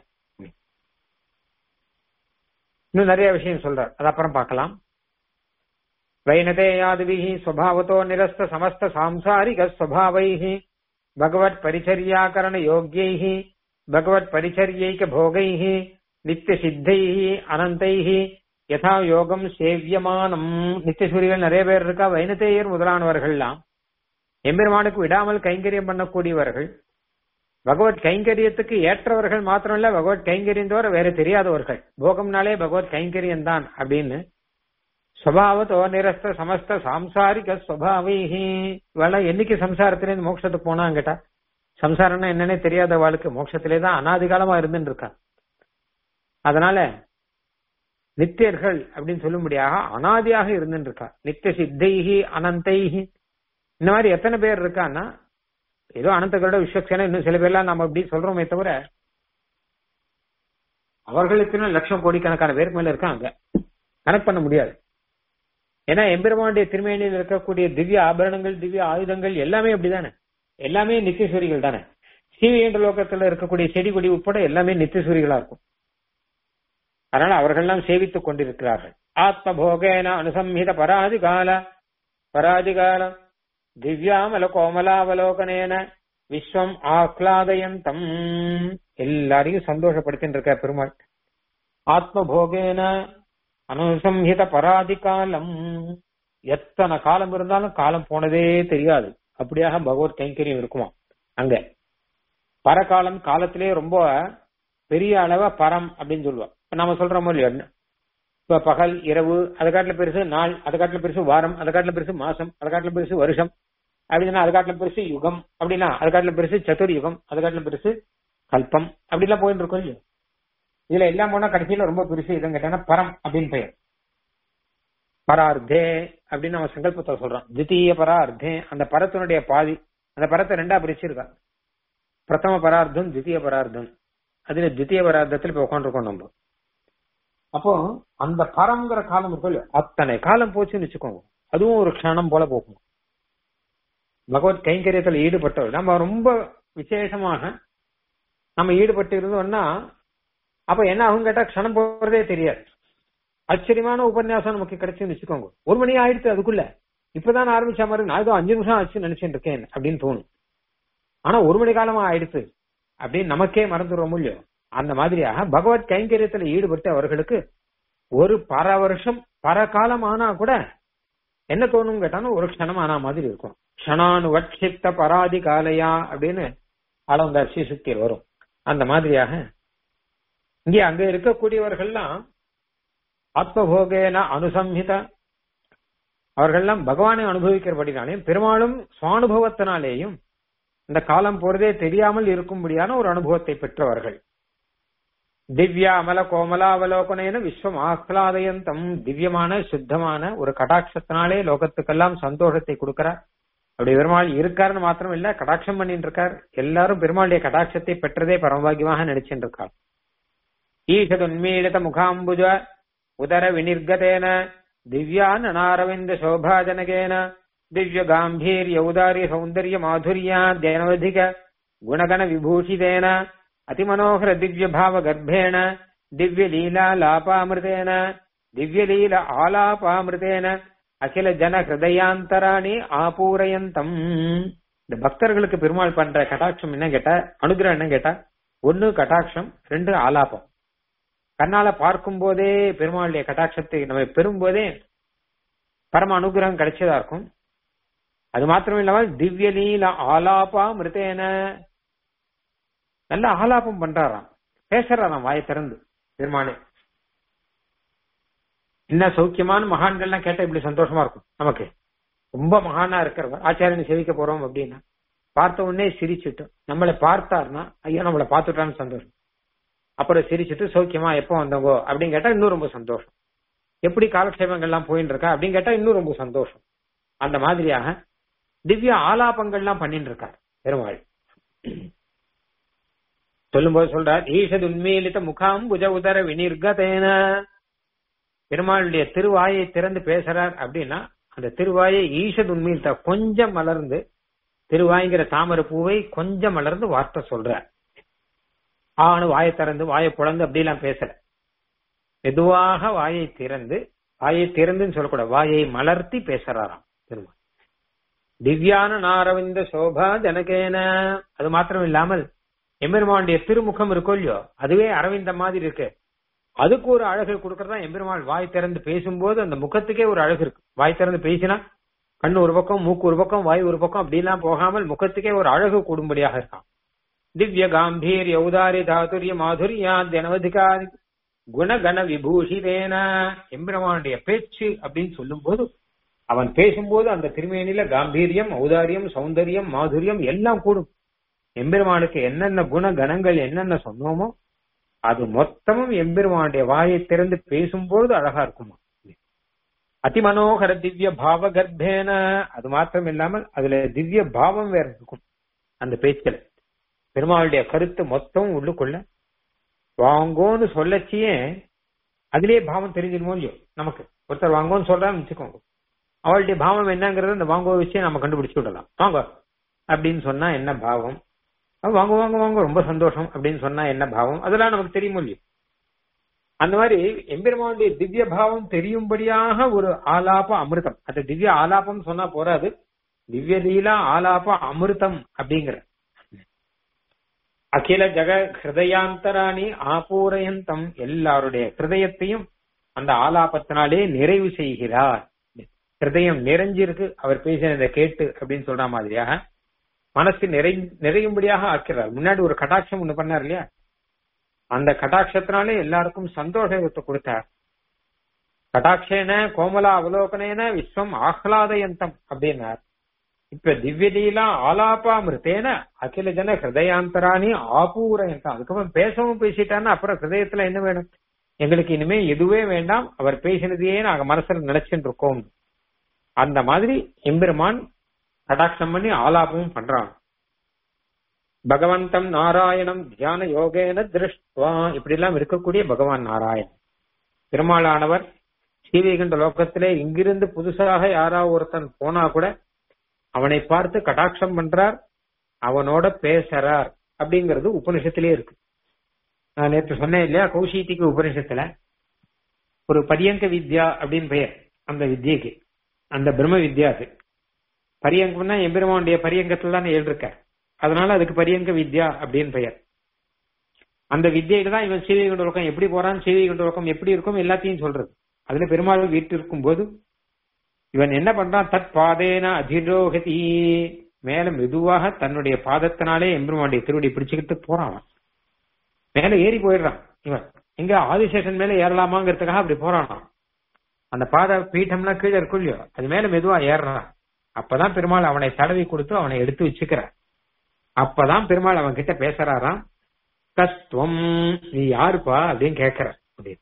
இன்னும் நிறைய விஷயம் சொல்றார் அது அப்புறம் பார்க்கலாம் வைனதேயாதிபிஹி ஸ்வபாவத்தோ நிரஸ்த சமஸ்த சாம்சாரிக ஸ்வபாவைஹி பகவத் பரிச்சரியாகரண யோக்கியைஹி பகவத் பரிச்சரியைக போகைஹி நித்திய சித்தைஹி அனந்தைஹி யதா யோகம் சேவியமானம் நித்தியசூரிகள் நிறைய பேர் இருக்கா வைனதேயர் முதலானவர்கள்லாம் எம்பெருமானுக்கு விடாமல் கைங்கரியம் பண்ணக்கூடியவர்கள் பகவத் கைங்கரியத்துக்கு ஏற்றவர்கள் மாத்திரம் இல்ல பகவத் கைங்கரியம் தவிர வேற தெரியாதவர்கள் போகம்னாலே பகவத் கைங்கரியம் தான் அப்படின்னு ஸ்வபாவத்தோ நிரஸ்த சமஸ்த சாம்சாரிக ஸ்வபாவைஹி இவெல்லாம் என்னைக்கு சம்சாரத்திலேருந்து மோட்சத்துக்கு போனான் கேட்டா சம்சாரம்னா என்னன்னே தெரியாத வாழ்க்கை மோட்சத்திலே தான் அனாதிகாலமா இருந்துட்டு இருக்கா அதனால நித்தியர்கள் அப்படின்னு சொல்லும்படியாக அனாதியாக இருந்துட்டு இருக்கா நித்திய சித்தைஹி அனந்தைஹி இந்த மாதிரி எத்தனை பேர் இருக்கான்னா ஏதோ அனந்தகளோட விஸ்வக்சேனா இன்னும் சில பேர்லாம் நம்ம அப்படி சொல்றோமே தவிர அவர்களுக்குன்னு லட்சம் கோடிக்கணக்கான பேருக்கு மேல இருக்காங்க கனெக்ட் பண்ண முடியாது ஏன்னா எம்பெருமானுடைய திருமேனியில் இருக்கக்கூடிய திவ்ய ஆபரணங்கள் திவ்ய ஆயுதங்கள் எல்லாமே அப்படிதானே எல்லாமே நித்தியசூரிகள் தானே சீவி என்ற லோகத்துல இருக்கக்கூடிய செடி கொடி உட்பட எல்லாமே நித்தியசூரிகளா இருக்கும் அதனால அவர்கள்லாம் சேவித்துக் கொண்டிருக்கிறார்கள் ஆத்ம போகேன அனுசம்ஹித பராதிகால பராதிகால திவ்யாமல கோமலாவலோகனேன விஸ்வம் ஆஹ்லாதயந்தம் எல்லாரையும் சந்தோஷப்படுத்தின்னு இருக்க பெருமாள் ஆத்ம போகேன அனுசம்ஹித பராதிகாலம் எத்தனை காலம் இருந்தாலும் காலம் போனதே தெரியாது அப்படியாக பகவத் கைங்கரியம் இருக்குமா அங்க பரகாலம் காலத்திலே ரொம்ப பெரிய அளவா பரம் அப்படின்னு சொல்லுவா நாம சொல்றோமோ இல்லையோ இப்ப பகல் இரவு அதை காட்டுல பெருசு நாள் அதை காட்டுல பெருசு வாரம் அதை காட்டுல பெருசு மாசம் அதை காட்டுல பெருசு வருஷம் அப்படின்னா அது காட்டுல பெருசு யுகம் அப்படின்னா அது காட்டுல பெருசு சதுர் யுகம் அது காட்டுல பெருசு கல்பம் அப்படிலாம் போயிட்டு இருக்கோம் இல்லையோ இதுல எல்லாம் போனா கடைசியில ரொம்ப பெருசு இதுன்னு கேட்டா பரம் அப்படின்னு பெயர் பரார்த்தே அப்படின்னு நம்ம சங்கல்பத்தை சொல்றோம் தித்தீய பரார்த்தே அந்த பரத்தினுடைய பாதி அந்த பரத்தை ரெண்டா பிரிச்சிருக்கா பிரதம பரார்த்தம் தித்திய பரார்த்தம் அதுல தித்திய பரார்த்தத்தில் இப்ப உட்காந்துருக்கோம் நம்ம அப்போ அந்த பரம்ங்கிற காலம் இருக்கும் இல்லையா, அத்தனை காலம் போச்சுன்னு வச்சுக்கோங்க அதுவும் ஒரு க்ஷணம் போல போகும் பகவத் கைங்கரியத்தில் ஈடுபட்டவர் நம்ம ரொம்ப விசேஷமாக நம்ம ஈடுபட்டு இருந்தோம்னா அப்ப என்ன ஆகும் கேட்டா க்ஷணம் போறதே தெரியாது ஆச்சரியமான உபன்யாசம் நமக்கு கிடைச்சுன்னு வச்சுக்கோங்க ஒரு மணி ஆயிடுச்சு அதுக்குள்ள இப்பதான் ஆரம்பிச்ச மாதிரி நான் ஏதோ அஞ்சு நிமிஷம் ஆச்சு நினைச்சிட்டு இருக்கேன் அப்படின்னு தோணும் ஆனா ஒரு மணி காலமா ஆயிடுச்சு அப்படின்னு நமக்கே மறந்துடுவோம் இல்லையோ அந்த மாதிரியாக பகவத் கைங்கரியத்துல ஈடுபட்ட அவர்களுக்கு ஒரு பர வருஷம் பர காலம் ஆனா கூட என்ன தோணும் கேட்டாலும் ஒரு க்ஷணம் ஆனா மாதிரி இருக்கும் க்ஷணானுவட்சித்த பராதி காலையா அப்படின்னு அளவந்தார் ஸ்ரீசுக்தியில் வரும் அந்த மாதிரியாக இங்கே அங்க இருக்கக்கூடியவர்கள்லாம் ஆத்மபோகேன அனுசம்ஹித அவர்கள்லாம் பகவானை அனுபவிக்கிறபடினாலேயும் பெரும்பாலும் சுவானுபவத்தினாலேயும் இந்த காலம் போறதே தெரியாமல் இருக்கும்படியான ஒரு அனுபவத்தை பெற்றவர்கள் திவ்யா அமல கோமலாவலோகனேன விஸ்வம் ஆஹ்லாதயந்தம் திவ்யமான சுத்தமான ஒரு கடாட்சத்தினாலே லோகத்துக்கெல்லாம் சந்தோஷத்தை கொடுக்கிறார் அப்படி பெருமாள் இருக்காருன்னு மாத்திரம் இல்ல கடாட்சம் பண்ணிட்டு இருக்கார் எல்லாரும் பெருமாளுடைய கடாட்சத்தை பெற்றதே பரமபாகியமாக நினைச்சுட்டு இருக்கார் ஈஷதுன்மீலித முகாம்புஜ உதர வினிர்கதேன திவ்யானனாரவிந்த சோபாஜனகேன திவ்ய காம்பீர்ய உதாரிய சௌந்தர்ய மாதுரியாத்யனவதிக குணகண விபூஷிதேன அதிமனோகர திவ்ய பாவ கர்ப்பேண திவ்ய லீலா லாபாமிருதேன திவ்ய லீல ஆலாபாமிருதேன அகில ஜன ஹிருதயாந்தராணி ஆபூரயந்தம் இந்த பக்தர்களுக்கு பெருமாள் பண்ற கட்டாட்சம் என்ன கேட்டா அனுகிரகம் என்ன கேட்டா ஒன்னு கட்டாட்சம் ரெண்டு ஆலாபம் கண்ணால பார்க்கும் போதே பெருமாளுடைய கட்டாட்சத்தை நம்ம பெறும் போதே பரம அனுகிரகம் கிடைச்சதா இருக்கும் அது மாத்திரம் இல்லாமல் திவ்ய லீல ஆலாபா மிருதேன நல்ல ஆலாபம் பண்றாராம் பேசுறாராம் வாயை திறந்து பெருமாளே என்ன சௌக்கியமான மகான்கள்லாம் கேட்டா இப்படி சந்தோஷமா இருக்கும் நமக்கு ரொம்ப மகானா இருக்கிறவர் ஆச்சாரியனை சேவிக்க போறோம் அப்படின்னா பார்த்த உடனே சிரிச்சுட்டு நம்மளை பார்த்தாருன்னா ஐயோ நம்மளை பார்த்துட்டான்னு சந்தோஷம் அப்புறம் சிரிச்சுட்டு சௌக்கியமா எப்போ வந்தவங்க அப்படின்னு கேட்டா இன்னும் ரொம்ப சந்தோஷம் எப்படி காலக்ஷேபங்கள்லாம் போயின்னு இருக்கா அப்படின்னு கேட்டா இன்னும் ரொம்ப சந்தோஷம் அந்த மாதிரியாக திவ்ய ஆலாபங்கள்லாம் பண்ணிட்டு இருக்கார் பெருமாள் சொல்லும்போது சொல்றார் ஈஷது உண்மையிலித்த முகாம் புஜ உதர வினிர்கதேன பெருமாளுடைய திருவாயை திறந்து பேசுறார் அப்படின்னா அந்த திருவாயை ஈஷது உண்மையில் கொஞ்சம் மலர்ந்து திருவாய்ங்கிற தாமரை பூவை கொஞ்சம் மலர்ந்து வார்த்தை சொல்றார் ஆணு வாயை திறந்து வாயை புலந்து அப்படிலாம் பேசல மெதுவாக வாயை திறந்து வாயை திறந்துன்னு சொல்லக்கூடாது வாயை மலர்த்தி பேசுறாராம் பெருமாள் திவ்யான நாரவிந்த சோபா ஜனகேன அது மாத்திரம் இல்லாமல் எம்பெருமானுடைய திருமுகம் இருக்கோ இல்லையோ அதுவே அரவிந்த மாதிரி இருக்கு அதுக்கு ஒரு அழகு கொடுக்கறதா எம்பெருமாள் வாய் திறந்து பேசும்போது அந்த முகத்துக்கே ஒரு அழகு இருக்கு வாய் திறந்து பேசினா கண்ணு ஒரு பக்கம் மூக்கு ஒரு பக்கம் வாய் ஒரு பக்கம் அப்படிலாம் போகாமல் முகத்துக்கே ஒரு அழகு கூடும்படியாக இருக்கான் திவ்ய காம்பீர் யௌதாரி தாதுரிய மாதுரியா தினவதிகா குணகண விபூஷிதேன எம்பெருமானுடைய பேச்சு அப்படின்னு சொல்லும் போது அவன் பேசும்போது அந்த திருமேனில காம்பீரியம் ஔதாரியம் சௌந்தரியம் மாதுரியம் எல்லாம் கூடும் எம்பெருமானுக்கு என்னென்ன குண கணங்கள் என்னென்ன சொன்னோமோ அது மொத்தமும் எம்பெருமானுடைய வாயை திறந்து பேசும்போது அழகா இருக்குமா அதி மனோகர திவ்ய பாவ கர்ப்பேன அது மாத்திரம் இல்லாமல் அதுல திவ்ய பாவம் வேற இருக்கும் அந்த பேச்சுல பெருமாளுடைய கருத்து மொத்தம் உள்ளுக்குள்ள வாங்கோன்னு சொல்லச்சியே அதுலயே பாவம் தெரிஞ்சிருமோ இல்லையோ நமக்கு ஒருத்தர் வாங்கோன்னு சொல்றான்னு வச்சுக்கோங்க அவளுடைய பாவம் என்னங்கிறது அந்த வாங்கோ வச்சே நம்ம கண்டுபிடிச்சு விடலாம் வாங்க அப்படின்னு சொன்னா என்ன பாவம் வாங்க வாங்க வாங்க ரொம்ப சந்தோஷம் அப்படின்னு சொன்னா என்ன பாவம் அதெல்லாம் நமக்கு தெரியுமோ இல்லையோ அந்த மாதிரி எம்பெருமானுடைய திவ்ய பாவம் தெரியும்படியாக ஒரு ஆலாப அமிர்தம் அந்த திவ்ய ஆலாபம் சொன்னா போறாது திவ்ய லீலா ஆலாப அமிர்தம் அப்படிங்கிற அகில ஜக ஹிருதயாந்தராணி ஆபூரயந்தம் எல்லாருடைய ஹிருதயத்தையும் அந்த ஆலாபத்தினாலே நிறைவு செய்கிறார் ஹிருதயம் நிறைஞ்சிருக்கு அவர் பேசினதை கேட்டு அப்படின்னு சொல்ற மாதிரியாக மனசு நிறை நிறையும்படியாக ஆக்கிறார் முன்னாடி ஒரு கட்டாட்சம் ஒண்ணு பண்ணார் இல்லையா அந்த கட்டாட்சத்தினாலே எல்லாருக்கும் சந்தோஷத்தை கொடுத்தார் கட்டாட்சேன கோமலா அவலோகனேன விஸ்வம் ஆஹ்லாதயந்தம் அப்படின்னார் இப்ப திவ்யலீலா ஆலாபாமிருத்தேன அகில ஜன ஹிருதயாந்தராணி ஆபூரயந்தம் அதுக்கப்புறம் பேசவும் பேசிட்டான்னா அப்புறம் ஹிருதயத்துல என்ன வேணும் எங்களுக்கு இனிமே எதுவே வேண்டாம் அவர் பேசினதையே நாங்க மனசுல நினைச்சுட்டு இருக்கோம் அந்த மாதிரி எம்பெருமான் கடாட்சம் பண்ணி ஆலாபமும் பண்றான் பகவந்தம் நாராயணம் தியான யோகேன திருஷ்டுவா இப்படி எல்லாம் இருக்கக்கூடிய பகவான் நாராயணன் பெருமாளானவர் ஸ்ரீவைகுண்ட லோகத்திலே இங்கிருந்து புதுசாக யாராவது ஒருத்தன் போனா கூட அவனை பார்த்து கடாட்சம் பண்றார் அவனோட பேசுறார் அப்படிங்கிறது உபனிஷத்திலே இருக்கு நான் நேற்று சொன்னேன் இல்லையா கௌஷித்திக்கு உபனிஷத்துல ஒரு பரியங்க வித்யா அப்படின்னு பெயர் அந்த வித்யக்கு அந்த பிரம்ம வித்யாக்கு பரியங்கம்னா எம்பெருமானுடைய பரியங்கத்துல தான் எழுதிருக்கார் அதனால அதுக்கு பரியங்க வித்யா அப்படின்னு பெயர் அந்த வித்தியில தான் இவன் சீவை உலகம் எப்படி போறான் சீவை உலகம் எப்படி இருக்கும் எல்லாத்தையும் சொல்றது அதுல பெருமாள் வீட்டு இருக்கும் போது இவன் என்ன பண்றான் தத் பாதேன அதிரோகதி மேல மெதுவாக தன்னுடைய பாதத்தினாலே எம்பெருமானுடைய திருவடி பிடிச்சுக்கிட்டு போறான் அவன் மேல ஏறி போயிடுறான் இவன் எங்க ஆதிசேஷன் மேல ஏறலாமாங்கிறதுக்காக அப்படி போறானா அந்த பாத பீட்டம்னா கீழே இருக்கும் இல்லையோ அது மேல மெதுவா ஏறுறான் அப்பதான் பெருமாள் அவனை தடவி கொடுத்து அவனை எடுத்து வச்சுக்கிறார் அப்பதான் பெருமாள் அவன் கிட்ட பேசுறாராம் கஸ்துவம் நீ யாருப்பா அப்படின்னு கேக்குற அப்படின்னு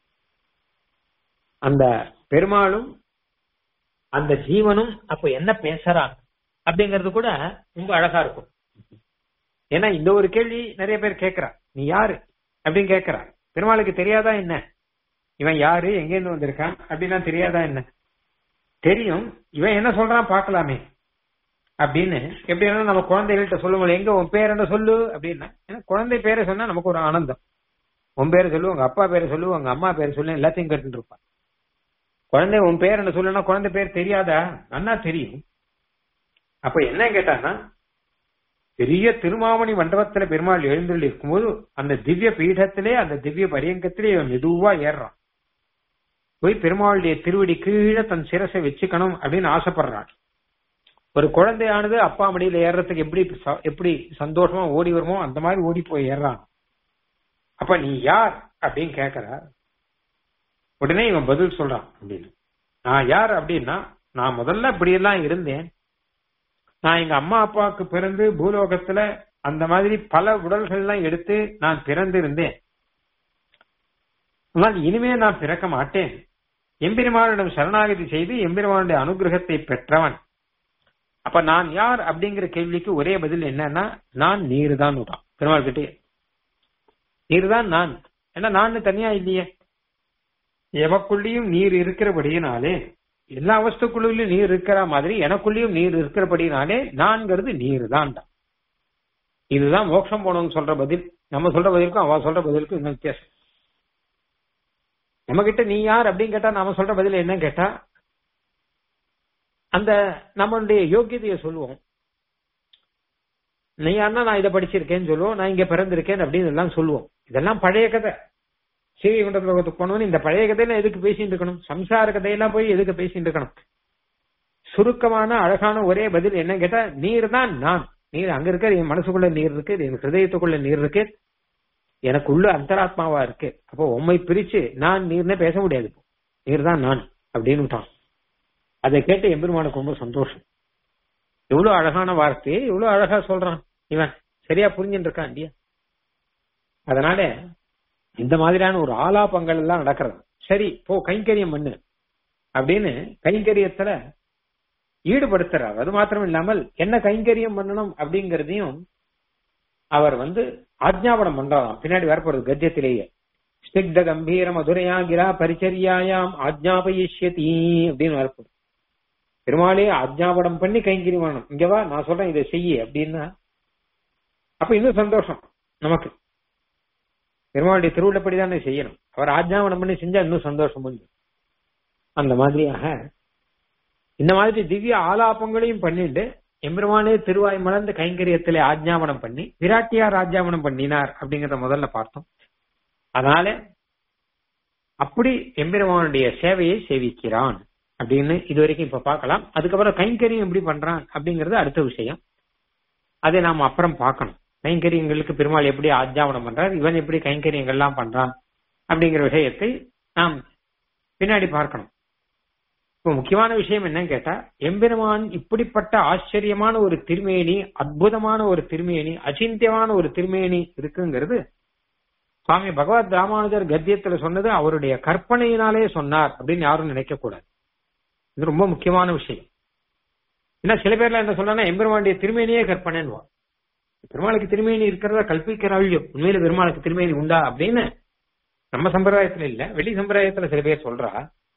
அந்த பெருமாளும் அந்த ஜீவனும் அப்ப என்ன பேசுறான் அப்படிங்கறது கூட ரொம்ப அழகா இருக்கும் ஏன்னா இந்த ஒரு கேள்வி நிறைய பேர் கேட்கிறா நீ யாரு அப்படின்னு கேட்கிறா பெருமாளுக்கு தெரியாதா என்ன இவன் யாரு எங்க இருந்து வந்திருக்கான் அப்படின்னா தெரியாதா என்ன தெரியும் இவன் என்ன சொல்றான் பார்க்கலாமே அப்படின்னு எப்படின்னா நம்ம குழந்தைகள்கிட்ட சொல்லுவோம் எங்க உன் பேர் என்ன சொல்லு அப்படின்னா ஏன்னா குழந்தை பேரை சொன்னா நமக்கு ஒரு ஆனந்தம் உன் பேரை சொல்லு உங்க அப்பா பேரை சொல்லு உங்க அம்மா பேரை சொல்லு எல்லாத்தையும் கேட்டுட்டு இருப்பான் குழந்தை உன் பேர் என்ன சொல்லுன்னா குழந்தை பேர் தெரியாதா நன்னா தெரியும் அப்ப என்ன கேட்டான்னா பெரிய திருமாமணி மண்டபத்துல பெருமாள் எழுந்துள்ளி இருக்கும்போது அந்த திவ்ய பீடத்திலே அந்த திவ்ய பரியங்கத்திலே இவன் மெதுவா ஏறுறான் போய் பெருமாளுடைய திருவடி கீழே தன் சிரசை வச்சுக்கணும் அப்படின்னு ஆசைப்படுறான் ஒரு குழந்தையானது அப்பா மடியில ஏறுறதுக்கு எப்படி ச- எப்படி சந்தோஷமா ஓடி வருமோ அந்த மாதிரி ஓடி போய் ஏறான் அப்ப நீ யார் அப்படின்னு கேக்குற உடனே இவன் பதில் சொல்றான் அப்படின்னு நான் யார் அப்படின்னா நான் முதல்ல இப்படி எல்லாம் இருந்தேன் நான் எங்க அம்மா அப்பாவுக்கு பிறந்து பூலோகத்துல அந்த மாதிரி பல உடல்கள் எல்லாம் எடுத்து நான் பிறந்து இருந்தேன் ஆனால் இனிமே நான் பிறக்க மாட்டேன் எம்பெருமானிடம் சரணாகதி செய்து எம்பெருமானுடைய அனுகிரகத்தை பெற்றவன் அப்ப நான் யார் அப்படிங்கிற கேள்விக்கு ஒரே பதில் என்னன்னா நான் நீர் தான் பெருமாள் கிட்டே நீர் தான் நான் ஏன்னா நான் தனியா இல்லையே எமக்குள்ளேயும் நீர் இருக்கிறபடியினாலே எல்லா வஸ்துக்குள்ளும் நீர் இருக்கிற மாதிரி எனக்குள்ளேயும் நீர் இருக்கிறபடினாலே நான்கிறது நீர் தான் இதுதான் மோட்சம் போனவங்க சொல்ற பதில் நம்ம சொல்ற பதிலுக்கும் அவ சொல்ற பதிலுக்கும் என்ன வித்தியாசம் நம்ம கிட்ட நீ யார் அப்படின்னு கேட்டா நாம சொல்ற பதில் என்ன கேட்டா அந்த நம்மளுடைய யோக்கியதையை சொல்லுவோம் நீ யாருன்னா நான் இதை படிச்சிருக்கேன்னு சொல்லுவோம் நான் இங்க பிறந்திருக்கேன் அப்படின்னு எல்லாம் சொல்லுவோம் இதெல்லாம் பழைய கதை சீவி குண்ட லோகத்துக்கு போனவன் இந்த பழைய கதையில எதுக்கு பேசிட்டு இருக்கணும் சம்சார கதையெல்லாம் போய் எதுக்கு பேசிட்டு இருக்கணும் சுருக்கமான அழகான ஒரே பதில் என்ன கேட்டா நீர் தான் நான் நீர் அங்க இருக்க என் மனசுக்குள்ள நீர் இருக்கு என் ஹிருதயத்துக்குள்ள நீர் இருக்கு எனக்கு உள்ள அந்தராத்மாவா இருக்கு அப்போ உண்மை பிரிச்சு நான் நீர்னே பேச முடியாது இப்போ. நீர் தான் நான் அப்படின்னு விட்டான் அதை கேட்டு எம்பெருமானுக்கு ரொம்ப சந்தோஷம் எவ்வளவு அழகான வார்த்தையை எவ்வளவு அழகா சொல்றான் இவன் சரியா புரிஞ்சுட்டு இருக்கான் இல்லையா அதனால இந்த மாதிரியான ஒரு ஆலாபங்கள் எல்லாம் நடக்கிறது சரி போ கைங்கரியம் பண்ணு அப்படின்னு கைங்கரியத்துல ஈடுபடுத்துறார் அது மாத்திரம் இல்லாமல் என்ன கைங்கரியம் பண்ணணும் அப்படிங்கறதையும் அவர் வந்து ஆஜ்ஞாபனம் பண்றாராம் பின்னாடி வரப்போறது கத்தியத்திலேயே ஸ்னிக்த கம்பீர மதுரையா கிரா பரிச்சரியாயாம் ஆஜ்ஞாபயிஷ்யதி அப்படின்னு வரப்போகுது பெருமாளே ஆஜ்ஞாபனம் பண்ணி கைங்கரியம் பண்ணணும் இங்க வா நான் சொல்றேன் இதை செய்ய அப்படின்னா அப்ப இன்னும் சந்தோஷம் நமக்கு பெருமாளுடைய திருவிழப்படி தானே செய்யணும் அவர் ஆஜ்ஞாபனம் பண்ணி செஞ்சா இன்னும் சந்தோஷம் உண்டு அந்த மாதிரியாக இந்த மாதிரி திவ்ய ஆலாபங்களையும் பண்ணிட்டு எம்பெருமானே திருவாய் மலர்ந்த கைங்கரியத்திலே ஆஜ்ஞாபனம் பண்ணி விராட்டியார் ஆஜ்ஞாபனம் பண்ணினார் அப்படிங்கறத முதல்ல பார்த்தோம் அதனால அப்படி எம்பெருமானுடைய சேவையை சேவிக்கிறான் அப்படின்னு இது வரைக்கும் இப்ப பார்க்கலாம் அதுக்கப்புறம் கைங்கரியம் எப்படி பண்றான் அப்படிங்கறது அடுத்த விஷயம் அதை நாம அப்புறம் பார்க்கணும் கைங்கரியங்களுக்கு பெருமாள் எப்படி ஆஜ்ஞாபனம் பண்றார் இவன் எப்படி கைங்கரியங்கள்லாம் பண்றான் அப்படிங்கிற விஷயத்தை நாம் பின்னாடி பார்க்கணும் இப்ப முக்கியமான விஷயம் என்னன்னு கேட்டா எம்பெருமான் இப்படிப்பட்ட ஆச்சரியமான ஒரு திருமேனி அற்புதமான ஒரு திருமேனி அச்சிந்தியமான ஒரு திருமேனி இருக்குங்கிறது சுவாமி பகவத் ராமானுஜர் கத்தியத்துல சொன்னது அவருடைய கற்பனையினாலே சொன்னார் அப்படின்னு யாரும் நினைக்க கூடாது இது ரொம்ப முக்கியமான விஷயம் ஏன்னா சில பேர்லாம் என்ன சொல்றாங்கன்னா எம்பெருமானுடைய திருமேனியே கற்பனைன்னுவா பெருமாளுக்கு திருமேனி இருக்கிறதா கல்பிக்கிறாள்யோ உண்மையில பெருமாளுக்கு திருமேனி உண்டா அப்படின்னு நம்ம சம்பிரதாயத்துல இல்ல வெளி சம்பிரதாயத்துல சில பேர் சொல்றா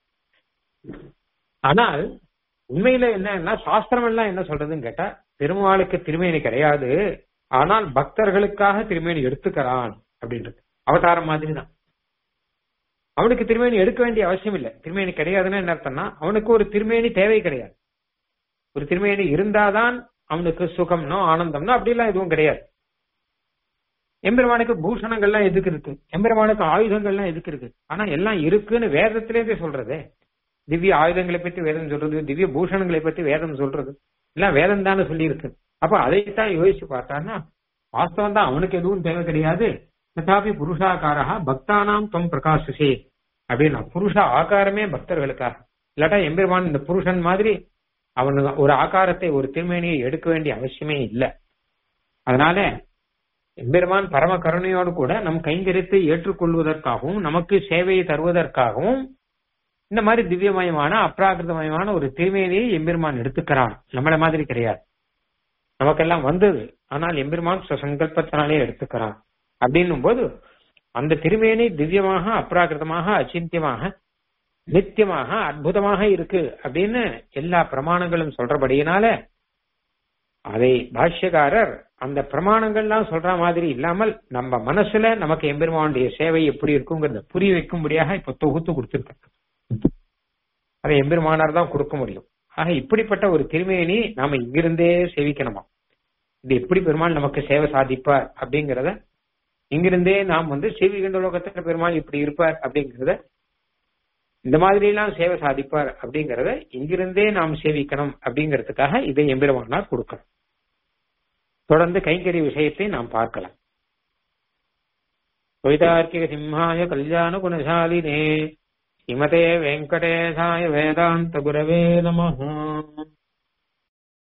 ஆனால் உண்மையில என்னன்னா சாஸ்திரம் எல்லாம் என்ன சொல்றதுன்னு கேட்டா பெருமாளுக்கு திருமேனி கிடையாது ஆனால் பக்தர்களுக்காக திருமேனி எடுத்துக்கிறான் அப்படின்றது அவதாரம் மாதிரி தான் அவனுக்கு திருமேனி எடுக்க வேண்டிய அவசியம் இல்லை திருமேனி கிடையாதுன்னு என்ன அர்த்தம்னா அவனுக்கு ஒரு திருமேனி தேவை கிடையாது ஒரு திருமேனி இருந்தாதான் அவனுக்கு சுகம்னோ ஆனந்தம்னோ அப்படிலாம் எதுவும் கிடையாது எம்பெருமானுக்கு பூஷணங்கள்லாம் எதுக்கு இருக்கு எம்பெருமானுக்கு ஆயுதங்கள்லாம் எதுக்கு இருக்கு ஆனா எல்லாம் இருக்குன்னு வேதத்திலேயே சொல்றதே திவ்ய ஆயுதங்களை பத்தி வேதம் சொல்றது திவ்ய பூஷணங்களை பத்தி வேதம் சொல்றது எல்லாம் வேதம் தானே சொல்லி இருக்கு அப்ப அதைத்தான் யோசிச்சு பார்த்தான்னா வாஸ்தவம் தான் அவனுக்கு எதுவும் தேவை கிடையாது ததாபி புருஷாக்காரா பக்தானாம் தொம் பிரகாசிசே அப்படின்னா புருஷ ஆகாரமே பக்தர்களுக்காக இல்லாட்டா எம்பெருமான் இந்த புருஷன் மாதிரி அவனுக்கு ஒரு ஆகாரத்தை ஒரு திருமேனியை எடுக்க வேண்டிய அவசியமே இல்லை அதனால எம்பெருமான் பரம கருணையோடு கூட நம் கைங்கரியத்தை ஏற்றுக்கொள்வதற்காகவும் நமக்கு சேவையை தருவதற்காகவும் இந்த மாதிரி திவ்யமயமான அப்ராகிருதமயமான ஒரு திருமேனியை எம்பெருமான் எடுத்துக்கிறான் நம்மள மாதிரி கிடையாது நமக்கெல்லாம் வந்தது ஆனால் எம்பெருமான் சங்கல்பத்தினாலே எடுத்துக்கிறான் அப்படின்னும் போது அந்த திருமேனி திவ்யமாக அப்ராகிருதமாக அச்சிந்தியமாக நித்தியமாக அற்புதமாக இருக்கு அப்படின்னு எல்லா பிரமாணங்களும் சொல்றபடியினால அதை பாஷ்யக்காரர் அந்த பிரமாணங்கள்லாம் சொல்ற மாதிரி இல்லாமல் நம்ம மனசுல நமக்கு எம்பெருமானுடைய சேவை எப்படி இருக்குங்கிறத புரிய வைக்கும்படியாக இப்ப தொகுத்து கொடுத்திருக்க அதை எம்பெருமானார் தான் கொடுக்க முடியும் ஆக இப்படிப்பட்ட ஒரு திருமேனி நாம இங்கிருந்தே சேவிக்கணுமா இது எப்படி பெருமாள் நமக்கு சேவை சாதிப்பார் அப்படிங்கறத இங்கிருந்தே நாம் வந்து சேவிகின்ற லோகத்துல பெருமாள் இப்படி இருப்பார் அப்படிங்கறத இந்த மாதிரி எல்லாம் சேவை சாதிப்பார் அப்படிங்கறத இங்கிருந்தே நாம் சேவிக்கணும் அப்படிங்கிறதுக்காக இதை எம்பெருமானார் கொடுக்கணும் தொடர்ந்து கைங்கறி விஷயத்தை நாம் பார்க்கலாம் வைதார்க்கிக சிம்ஹாய கல்யாண குணசாலினே ஸ்ரீமதே வெங்கடேசாய வேதாந்த குரவே நமஹ